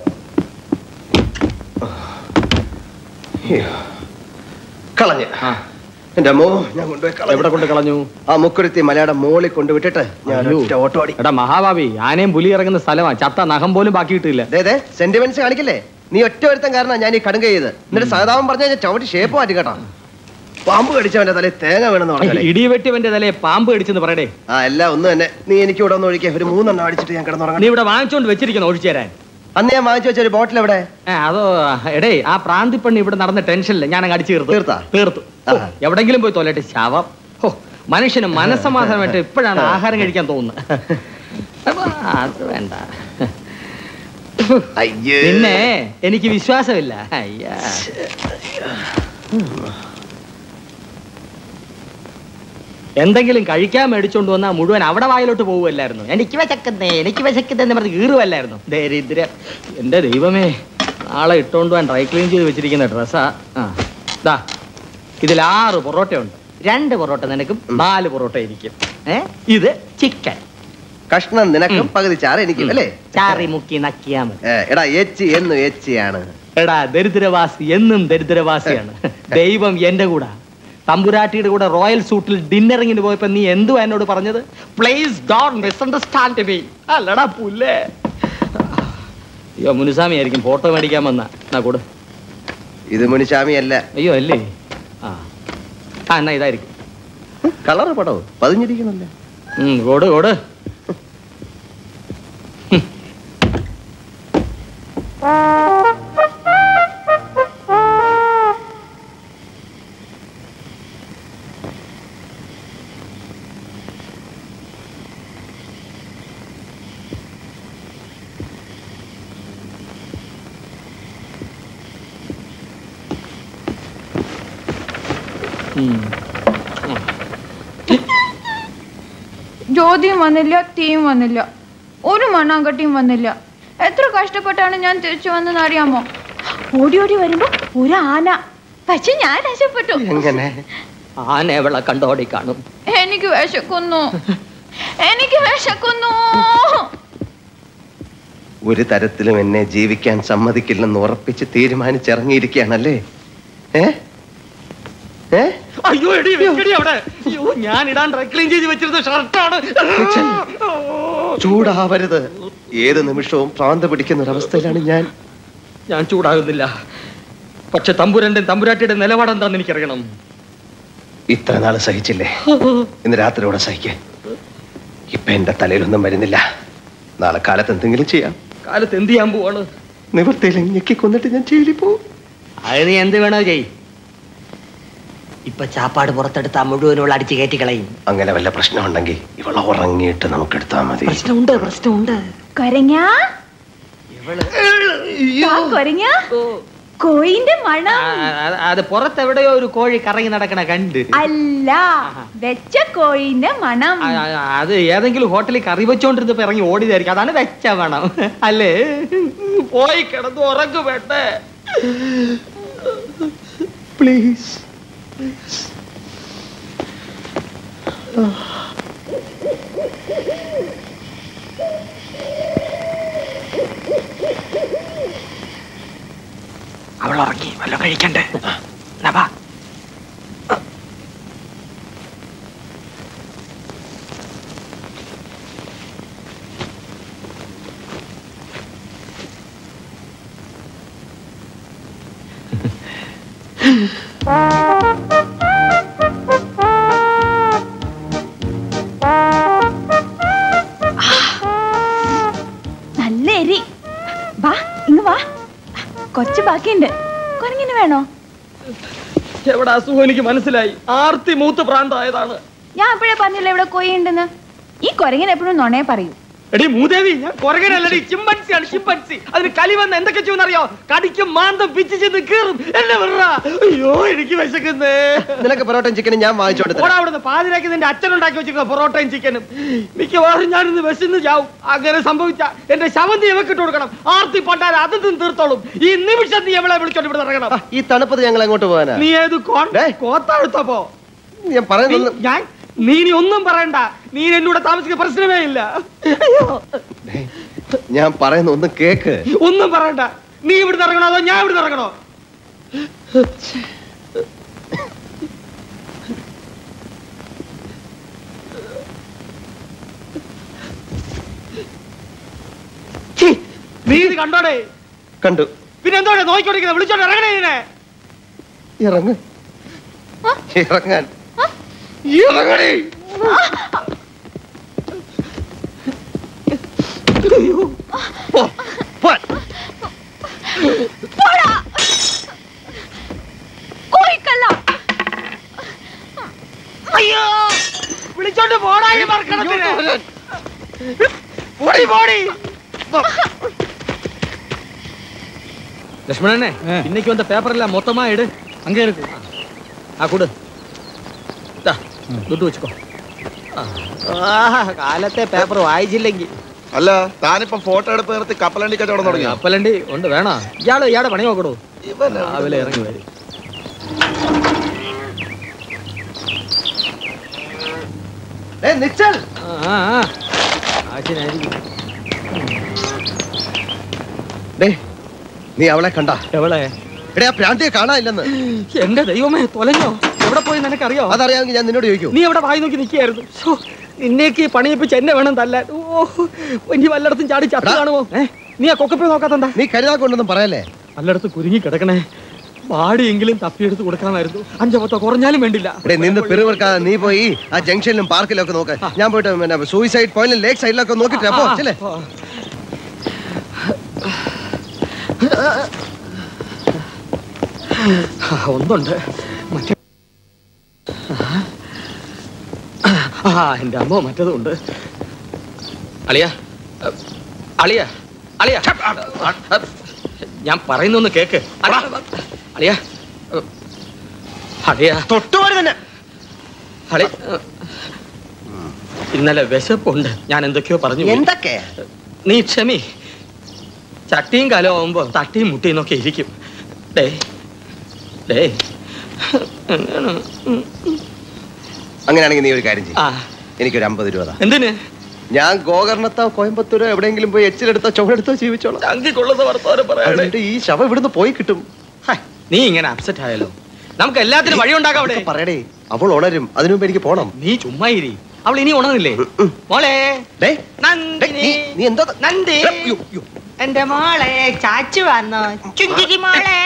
Speaker 2: അയ്യോ. കളഞ്ഞ്
Speaker 1: ആ.
Speaker 2: എന്റെ അമ്മോ ഞാൻ കൊണ്ടുപോയി കളഞ്ഞു.
Speaker 1: എവിടെ കൊണ്ട് കളഞ്ഞു
Speaker 2: ആ മുക്കുരുത്തി മലയുടെ മോളിൽ കൊണ്ടുവിട്ടിട്ട് ഞാൻ
Speaker 1: അയ്യോ.
Speaker 2: ഒറ്റ ഓട്ടോ അടി
Speaker 1: എടാ മഹാഭാവി ആനയും പുലി ഇറങ്ങുന്ന സ്ഥലമാ ചത്ത നഖം പോലും ബാക്കി കിട്ടില്ല
Speaker 2: അതെ സെന്റിമെന്റ്സ് കാണിക്കില്ലേ നീ ഒറ്റ ഒരുത്തൻ കാരണം ഞാൻ ഈ കടുങ്ക ചെയ്ത് എന്നിട്ട് സഹതാപം പറഞ്ഞാൽ ഞാൻ ചവിട്ടി ഷേപ്പ് മാറ്റി കേട്ടോ പാമ്പ് കടിച്ചവന്റെ തലയിൽ തേങ്ങ വേണമെന്ന് പറഞ്ഞാലേ
Speaker 1: ഇടിവെട്ടിവന്റെ തലയെ പാമ്പ് കടിച്ചെന്ന് പറയടേ
Speaker 2: ആ എല്ലാം ഒന്ന് തന്നെ നീ എനിക്ക് ഇവിടെ ഒന്ന് ഒഴിക്കേ ഒരു മൂന്നെണ്ണം അടിച്ചിട്ട് ഞാൻ
Speaker 1: നീ
Speaker 2: കിടന്നുറങ്ങാം
Speaker 1: ഇവിടെ വാങ്ങിച്ചോണ്ട് വെച്ചിരിക്കുന്നു ഒഴിച്ചു തരാൻ
Speaker 2: അന്ന് ഞാൻ വാങ്ങിച്ചു വെച്ച ഒരു ബോട്ടിൽ എവിടെ
Speaker 1: ഏ, അതോ എടേ ആ പ്രാന്തി പെണ്ണ് ഇവിടെ നടന്ന ടെൻഷനില്ല ഞാൻ അങ്ങ് അടിച്ചു തീർത്തു
Speaker 2: തീർത്താ?
Speaker 1: തീർത്തു
Speaker 2: ആ.
Speaker 1: ഓ, എവിടെങ്കിലും പോയി തോലട്ടെ ശവം ഹോ മനുഷ്യന് മനസ്സമാധാനമായിട്ട് ഇപ്പോഴാണ് ആഹാരം കഴിക്കാൻ തോന്നുന്നത് അപ്പൊ അത് വേണ്ട
Speaker 2: അയ്യേ
Speaker 1: പിന്നെ എനിക്ക് വിശ്വാസമില്ല അയ്യാ എന്തെങ്കിലും കഴിക്കാൻ മേടിച്ചോണ്ട് വന്നാൽ മുഴുവൻ അവിടെ വായിലോട്ട് പോകുമല്ലായിരുന്നു എനിക്ക് വിശക്കുന്നേ എനിക്ക് വിശക്കുന്നേ എന്ന് പറഞ്ഞ് കീറുമല്ലായിരുന്നു ദരിദ്ര എന്റെ ദൈവമേ നാളെ ഇട്ടോണ്ട് പോകാൻ ഡ്രൈ ക്ലീൻ ചെയ്ത് വെച്ചിരിക്കുന്ന ഡ്രസ്സാ ആ ദാ ഇതിൽ ആറ് പൊറോട്ടയുണ്ട് രണ്ട് പൊറോട്ട നിനക്കും നാല് പൊറോട്ട ഇരിക്കും ഏ ഇത് ചിക്കൻ
Speaker 2: കഷ്ണം നിനക്കും പകുതി ചാറ് എനിക്കും അല്ലേ
Speaker 1: ചാറി മുക്കി നക്കിയാ മതി
Speaker 2: ഏ, എടാ എച്ചി എന്നും എച്ചിയാണ്
Speaker 1: എടാ ദരിദ്രവാസി എന്നും ദരിദ്രവാസിയാണ് ദൈവം എന്റെ കൂടെ തമ്പുരാട്ടിയുടെ കൂടെ റോയൽ സൂട്ടിൽ ഡിന്നറിങ്ങിന് പോയപ്പോ നീ എന്തുവാ എന്നോട് പറഞ്ഞത് പ്ലീസ് ഡോണ്ട് മിസ്അണ്ടർസ്റ്റാൻഡ് മീ അല്ലടാ പുല്ലേ അയ്യോ മുനുസ്വാമി ആയിരിക്കും ഫോട്ടോ മേടിക്കാൻ വന്ന എന്നാ കൂടെ
Speaker 2: ഇത് മുനിശാമി അല്ല
Speaker 1: അയ്യോ അല്ലേ ആ ആ എന്നാ ഇതായിരിക്കും
Speaker 2: കളറ് പടോ പതിഞ്ഞിരിക്കണല്ലേ
Speaker 1: ഉം, കൊട് കൊട് ഉം.
Speaker 5: ജ്യോതിയും വന്നില്ല തീയും വന്നില്ല ഒരു മണ്ണാങ്കട്ടിയും വന്നില്ല എത്ര കഷ്ടപ്പെട്ടാണ് ഞാൻ തിരിച്ചു വന്നെന്ന് അറിയാമോ ഓടി ഓടി വരുമ്പോ ഒരു ആന പക്ഷെ ഞാൻ രക്ഷപ്പെട്ടു
Speaker 2: എങ്ങനെ
Speaker 1: ആനവളെ കണ്ടോടി കാണും
Speaker 5: എനിക്ക് വിശക്കുന്നു എനിക്ക് വിശക്കുന്നു
Speaker 2: ഒരു തരത്തിലും എന്നെ ജീവിക്കാൻ സമ്മതിക്കില്ലെന്ന് ഉറപ്പിച്ച് തീരുമാനിച്ചിറങ്ങിയിരിക്കുകയാണല്ലേ ഏ ഏ
Speaker 1: അയ്യോ എടി വെക്കടി അവിടെ അയ്യോ ഞാൻ ഇടാൻ ഡ്രൈ ക്ലീൻ ചെയ്ത് വെച്ചിരുന്ന ഷർട്ടാണ്
Speaker 2: ചൂടാവരുത് ഏത് നിമിഷവും പ്രാന്ത പിടിക്കുന്ന ഒരവസ്ഥയിലാണ് ഞാൻ
Speaker 1: ഞാൻ ചൂടാകുന്നില്ല പക്ഷെ തമ്പുരന്റെ തമ്പുരാട്ടിയുടെ നിലപാടെന്താന്ന് എനിക്കറിയണം
Speaker 2: ഇത്ര നാള് സഹിച്ചില്ലേ ഇന്ന് രാത്രിയോടെ സഹിക്കേ ഇപ്പൊ എന്റെ തലയിലൊന്നും വരുന്നില്ല നാളെ കാലത്ത് എന്തെങ്കിലും ചെയ്യാം
Speaker 1: കാലത്ത് എന്ത് ചെയ്യാൻ പോവാണ്
Speaker 2: നിവൃത്തിയിൽ ഞെക്കി കൊന്നിട്ട് ഞാൻ ജയിലിൽ പോവും
Speaker 1: അത് നീ എന്ത് വേണോ ചെയ് ഇപ്പൊ ചാപ്പാട് പുറത്തെടുത്താ മുഴുവനുള്ള അടിച്ച് കയറ്റി കളയും
Speaker 2: അങ്ങനെ വല്ല പ്രശ്നമുണ്ടെങ്കിൽ ഇവളെ ഉറങ്ങിയിട്ട് നമുക്ക് എടുത്താൽ മതി
Speaker 1: പ്രശ്നമുണ്ട് പ്രശ്നമുണ്ട്
Speaker 5: കൊരങ്ങ കൊരങ്ങ കോയിന്റെ മണം
Speaker 1: അത് പുറത്തെവിടെയോ ഒരു കോഴി കറങ്ങി നടക്കണ കണ്ട്
Speaker 5: അല്ല വെച്ച കോയിന്റെ മണം
Speaker 1: ആ, ആ, അത് ഏതെങ്കിലും ഹോട്ടലിൽ കറി വെച്ചോണ്ടിരുന്നപ്പോ ഇറങ്ങി ഓടിയതായിരിക്കും അതാണ് വെച്ച വേണം അല്ലേ പോയി കിടന്ന് ഉറങ്ങു വേണ്ടേ പ്ലീസ് അവൾ ഉറങ്ങി വല്ലതും കഴിക്കണ്ടേ എന്നാ വാ.
Speaker 5: നല്ല എരി വാ ഇങ്ങ് വാ കൊച്ചു ബാക്കിയുണ്ട് കൊരങ്ങിന് വേണോ
Speaker 1: എവിടെ അസുഖം എനിക്ക് മനസ്സിലായി ആർത്തി മൂത്ത് പ്രാന്തായതാണ്
Speaker 5: ഞാൻ അപ്പോഴേ പറഞ്ഞില്ല ഇവിടെ കോയി ഉണ്ടെന്ന് ഈ കൊരങ്ങൻ എപ്പോഴും നുണയെ പറയൂ
Speaker 1: എടി മൂദേവി ഞാൻ കൊരകനല്ലടി ചിമ്പൻസിയാണ് ചിമ്പൻസി അതിന് കലി വന്ന് എന്തൊക്കെ ചെയ്യുന്നറിയോ കടിക്കും മാന്തം പിച്ച് ചെന്ന് കീറും എന്നെ വിടറ അയ്യോ എനിക്ക് വിശക്കുന്നേ
Speaker 2: നിനക്ക് പൊറോട്ടയും ചിക്കനും ഞാൻ വാങ്ങിച്ചോണ്ട്
Speaker 1: ഓടാ
Speaker 2: തരാം
Speaker 1: അവിടുന്ന് പാതിരാക്കി നിന്റെ അച്ഛൻ ഉണ്ടാക്കി വെച്ചിരിക്കുന്ന പൊറോട്ടയും ചിക്കനും മിക്കവാറും ഞാനിന്ന് വിശന്ന് ചാവും അങ്ങനെ സംഭവിച്ച എന്റെ ശവന്തി ഇവക്കിട്ട് കൊടുക്കണം ആർത്തി പണ്ടാൽ അത് നിന്ന് തീർത്തോളും ഈ നിമിഷം നീ എവളെ വിളിച്ചോണ്ട് ഇവിടെ ഇറങ്ങണം
Speaker 2: ഈ തണുപ്പത് ഞങ്ങൾ എങ്ങോട്ട് പോകാനാ
Speaker 1: നീ ഏത് കോൺ
Speaker 2: ഡേ.
Speaker 1: കോത്താഴ്ത്തപ്പോ
Speaker 2: ഞാൻ പറയുന്നത്
Speaker 1: നീ- ഞാൻ നീ ഇനി ഒന്നും പറയണ്ട നീ എന്നൂടെ താമസിക്കുന്ന പ്രശ്നമേ ഇല്ല അയ്യോ
Speaker 2: ഡേയ്, ഞാൻ പറയുന്ന ഒന്ന് കേക്ക്
Speaker 1: ഒന്നും പറയണ്ട നീ ഇവിടുന്ന് ഇറങ്ങണോ അതോ ഞാൻ ഇവിടുന്ന് ഇറങ്ങണോ ഛീ, നീ ഇത് കണ്ടോടെ
Speaker 2: കണ്ടു
Speaker 1: പിന്നെ എന്തോടെ നോക്കിക്കൊണ്ടിരിക്കുന്നത് വിളിച്ചോണ്ട് ഇറങ്ങണേ ഇതിനെ
Speaker 2: ഇറങ്ങ് ഇറങ്ങാൻ ഇറങ്ങണേ പോ, പോ.
Speaker 5: പോടാ കോഴിക്കല്ല
Speaker 1: അയ്യോ വിളിച്ചോണ്ട് പോടാ ഈ മറക്കണത്തിന് പോടി പോടി ലക്ഷ്മണനെ இன்னைக்கு வந்த பேப்பர்ல மொத்தமா எடு அங்கே இருக்கு ஆ கொடு ദാ, ദുട്ട് വെച്ചോ കാലത്തെ പേപ്പർ വായിച്ചില്ലെങ്കിൽ
Speaker 3: അല്ല താനിപ്പം ഫോട്ടോ എടുപ്പ് നിർത്തി കപ്പലണ്ടി കച്ചവടം തുടങ്ങി
Speaker 1: കപ്പലണ്ടി ഉണ്ട് വേണോ ഇയാള് ഇയാടെ പണി നോക്കടോ രാവിലെ ഇറങ്ങി വരും
Speaker 2: ഏ നിച്ചൽ
Speaker 1: ആ ആ ആശിനായിരിക്കും
Speaker 2: ഡേ നീ അവളെ കണ്ട
Speaker 1: എവളെ
Speaker 2: എടേ ആ പ്രാന്തിയെ കാണാനില്ലെന്ന്
Speaker 1: എന്റെ ദൈവമേ തൊലഞ്ഞോ എവിടെ പോയി നിനക്കറിയോ
Speaker 2: അതറിയാമെങ്കിൽ ഞാൻ നിന്നോട് ചോദിക്കൂ
Speaker 1: നീ എവിടെ വായി നോക്കി നിൽക്കുകയായിരുന്നു ശ്ശോ, നിന്നേക്ക് ഈ പണിയിപ്പിച്ച് എന്നെ വേണം തല്ലാൻ ഓ ഇനി വല്ലയിടത്തും ചാടി ചത്തു
Speaker 2: എടാ.
Speaker 1: കാണുമോ ഏ നീ ആ കൊക്കപ്പേ നോക്കാത്തണ്ട
Speaker 2: നീ കരുതാക്കൊണ്ടൊന്നും പറയല്ലേ
Speaker 1: വല്ലയിടത്ത് കുരുങ്ങി കിടക്കണേ പാടിയെങ്കിലും തപ്പിയെടുത്ത് കൊടുക്കാമായിരുന്നു അഞ്ചോ പത്തോ കുറഞ്ഞാലും വേണ്ടില്ല
Speaker 2: എടേ നിന്ന് പിറുവിറക്കാതെ നീ പോയി ആ ജംഗ്ഷനിലും പാർക്കിലും ഒക്കെ നോക്ക് ഞാൻ പോയിട്ട് പിന്നെ സൂയിസൈഡ് പോയിന്റിലും ലേക്ക് സൈഡിലൊക്കെ നോക്കിട്ട് അപ്പോ ചെല്ലേ
Speaker 1: ആ. ആ, ഒന്നുണ്ട് മറ്റേ ആ എന്റെ അമ്മ മറ്റതുണ്ട് അളിയ അളിയ അളിയ ഞാൻ പറയുന്നൊന്ന് കേക്ക് അളിയ അളിയ
Speaker 2: തൊട്ടുപോലെ തന്നെ
Speaker 1: അളി ഇന്നലെ വിശപ്പുണ്ട് ഞാൻ എന്തൊക്കെയോ പറഞ്ഞു പോയി.
Speaker 2: എന്തൊക്കെ
Speaker 1: നീ ക്ഷമി ചട്ടിയും കാലം ആവുമ്പോ തട്ടിയും മുട്ടിയും ഒക്കെ ഇരിക്കും ഡേ ഡേ
Speaker 2: അങ്ങനെയാണെങ്കിൽ നീ ഒരു കാര്യം ചെയ്യും
Speaker 1: ആ
Speaker 2: എനിക്കൊരു അമ്പത് രൂപ താ.
Speaker 1: എന്തിന്
Speaker 2: ഞാൻ ഗോകർണത്തോ കോയമ്പത്തൂരോ എവിടെയെങ്കിലും പോയി എച്ചിലെടുത്തോ ചുവടെടുത്തോ ജീവിച്ചോളാം
Speaker 1: ചങ്കിക്കൊള്ളുന്ന വർത്തമാനം പറയാതെ
Speaker 2: അതിന്റെ ഈ ശവം ഇവിടുന്ന് പോയി കിട്ടും
Speaker 1: ഹായ്, നീ ഇങ്ങനെ അപ്സെറ്റ് ആയാലോ നമുക്ക് എല്ലാത്തിനും വഴി ഉണ്ടാക്കാം അവിടെ
Speaker 2: ഇതൊക്കെ പറയടേ അവൾ ഉണരും അതിനു മുമ്പ് എനിക്ക് പോണം
Speaker 1: നീ ചുമ്മാ ഇരി അവൾ ഇനി ഉണർന്നില്ലേ മോളെ
Speaker 2: ഡേ
Speaker 1: നന്ദിനി
Speaker 2: നീ നീ എന്താ
Speaker 1: നന്ദി
Speaker 2: യ്യോ, യ്യോ.
Speaker 1: എന്റെ മോളെ ചാച്ചു വന്നോ ചുഞ്ചിരി മോളെ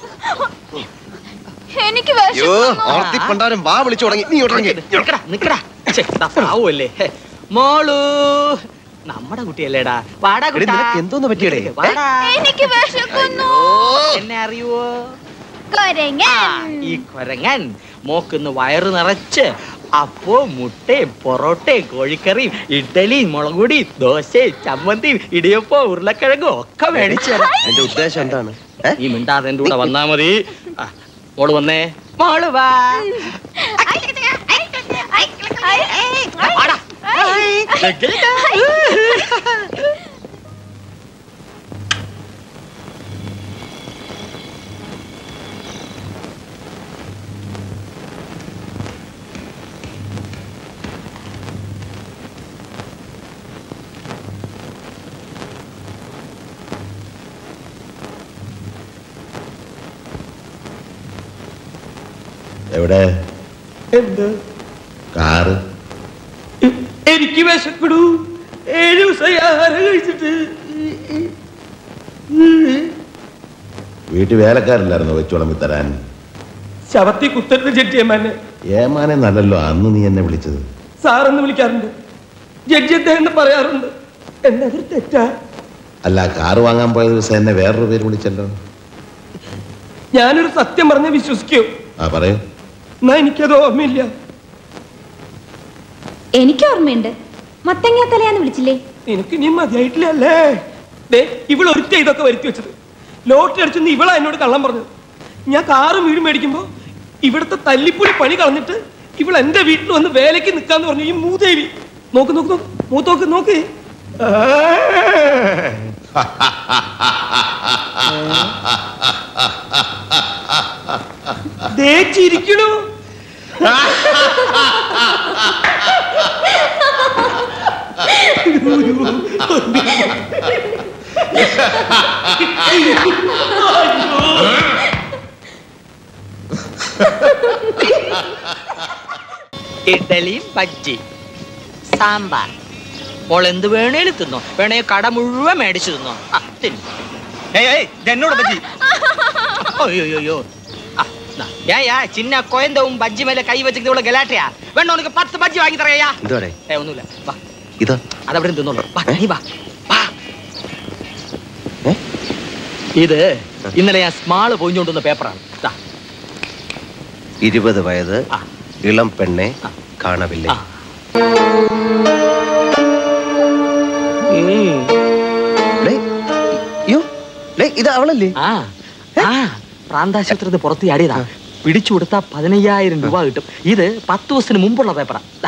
Speaker 5: എനിക്ക്
Speaker 2: അയ്യോ
Speaker 5: വിശക്കുന്നു.
Speaker 2: ആർത്തി പണ്ടാരം വാ വിളിച്ചു തുടങ്ങി നീ തുടങ്ങി
Speaker 1: നിക്കടാ നിക്കടാ ഛെ, ദാ പാവല്ലേ ഹെ, മോളു നമ്മുടെ കുട്ടിയല്ലേടാ വാടാ
Speaker 2: എടി,
Speaker 1: കുട്ടാ.
Speaker 2: നിനക്ക് എന്തോന്ന് പറ്റിയെടേ?
Speaker 1: വാടാ.
Speaker 5: എനിക്ക് വിശക്കുന്നു
Speaker 1: എന്നെ അറിയുവോ ആ,
Speaker 5: കൊരങ്ങൻ
Speaker 1: ഈ കൊരങ്ങൻ മോക്കുന്ന് വയറ് നിറച്ച് അപ്പോ മുട്ടയും പൊറോട്ടയും കോഴിക്കറിയും ഇഡ്ഡലിയും മുളകുപൊടിയും ദോശയും ചമ്മന്തിയും ഇടിയപ്പോ ഉരുളക്കിഴങ്ങും ഒക്കെ മേടിച്ചു തരാം
Speaker 2: എന്റെ ഉദ്ദേശം എന്താണ് ഏ?
Speaker 1: നീ മിണ്ടാതെ എന്റെ കൂടെ വന്നാ മതി ആ, മോള് വന്നേ മോള് വാ വാടാ.
Speaker 7: എവിടെ
Speaker 1: എന്ത്
Speaker 7: കാറ്
Speaker 1: എനിക്ക് വിശക്കണു ഏഴ് ദിവസമായി ആഹാരം കഴിച്ചിട്ട്
Speaker 7: വീട്ടിൽ വേലക്കാരില്ലായിരുന്നു വെച്ചോളമ്പി തരാൻ
Speaker 8: ശവത്തി കുത്തരുത് ജഡ്ജിയമ്മാനെ
Speaker 7: ഏമാനെ നല്ലല്ലോ അന്ന് നീ എന്നെ വിളിച്ചത്
Speaker 8: സാറെന്ന് വിളിക്കാറുണ്ട് ജഡ്ജി അദ്ദേഹം എന്ന് പറയാറുണ്ട് എന്നതൊരു തെറ്റാ
Speaker 7: അല്ല കാറ് വാങ്ങാൻ പോയ ദിവസം എന്നെ വേറൊരു പേര് വിളിച്ചല്ലോ
Speaker 8: ഞാനൊരു സത്യം പറഞ്ഞ് വിശ്വസിക്കൂ
Speaker 7: ആ പറയൂ
Speaker 8: എന്നാ എനിക്കത് ഓർമ്മയില്ല
Speaker 9: എനിക്ക് ഓർമ്മയുണ്ട് മത്തങ്ങ തലയാന്ന് വിളിച്ചില്ലേ
Speaker 8: നിനക്ക് ഇനി മതിയായിട്ടില്ല അല്ലേ ദേ ഇവൾ ഒരുത്ത ഇതൊക്കെ വരുത്തി വെച്ചത് ലോട്ടറി അടിച്ചെന്ന് ഇവളാ എന്നോട് കള്ളം പറഞ്ഞത് ഞാൻ കാറും വീടും മേടിക്കുമ്പോ ഇവിടുത്തെ തല്ലിപ്പുളി പണി കളഞ്ഞിട്ട് ഇവൾ എന്റെ വീട്ടിൽ വന്ന് വേലയ്ക്ക് നിൽക്കാന്ന് പറഞ്ഞു ഈ മൂദേവി നോക്ക് നോക്ക് നോക്ക് മൂത്തോക്ക് നോക്ക് ആ. ദേ ചിരിക്കണു
Speaker 1: ഇഡ്ഡലിയും ബജ്ജി സാമ്പാർ മോൾ എന്ത് വേണേലും തിന്നോ വേണേ കട മുഴുവൻ മേടിച്ചു തിന്നോ ആ, തിന്നു. ഏയ്, ഏയ്, ഇത് എന്നോട് ബജ്ജി അയ്യോ യാ യാ ചിന്ന കൊയന്തവും ബജ്ജി മേലെ കൈ വെച്ചിട്ട് ഇവിടെ ഗലാട്ടയാ വേണ്ട ഉനക്ക് പത്ത് ബജ്ജി വാങ്ങി തറയാ
Speaker 2: എന്തുവാടേ
Speaker 1: ഏ ഒന്നുമില്ല വാ
Speaker 2: ഇതാ
Speaker 1: അതവിടെ തിന്നോളൂ വാ നീ വാ വാ
Speaker 2: ഏ?
Speaker 1: ഇത് ഇന്നലെ ഞാൻ സ്മാള് പൊഞ്ഞുകൊണ്ടുവന്ന പേപ്പറാണ് ദാ.
Speaker 2: ഇരുപത് വയത്
Speaker 1: ആ.
Speaker 2: ഇളം പെണ്ണെ
Speaker 1: ആ.
Speaker 2: കാണവില്ലേ
Speaker 1: ആ. ഉം.
Speaker 2: ഡേയ്, അയ്യോ ഡേയ്, ഇത് അവളല്ലേ
Speaker 1: ആ ആ പ്രാന്താശുപത്രി പുറത്ത് ചാടിയതാ പിടിച്ചു കൊടുത്താ പതിനയ്യായിരം രൂപ കിട്ടും ഇത് പത്ത് ദിവസത്തിന് മുമ്പുള്ള പേപ്പറാ ദാ.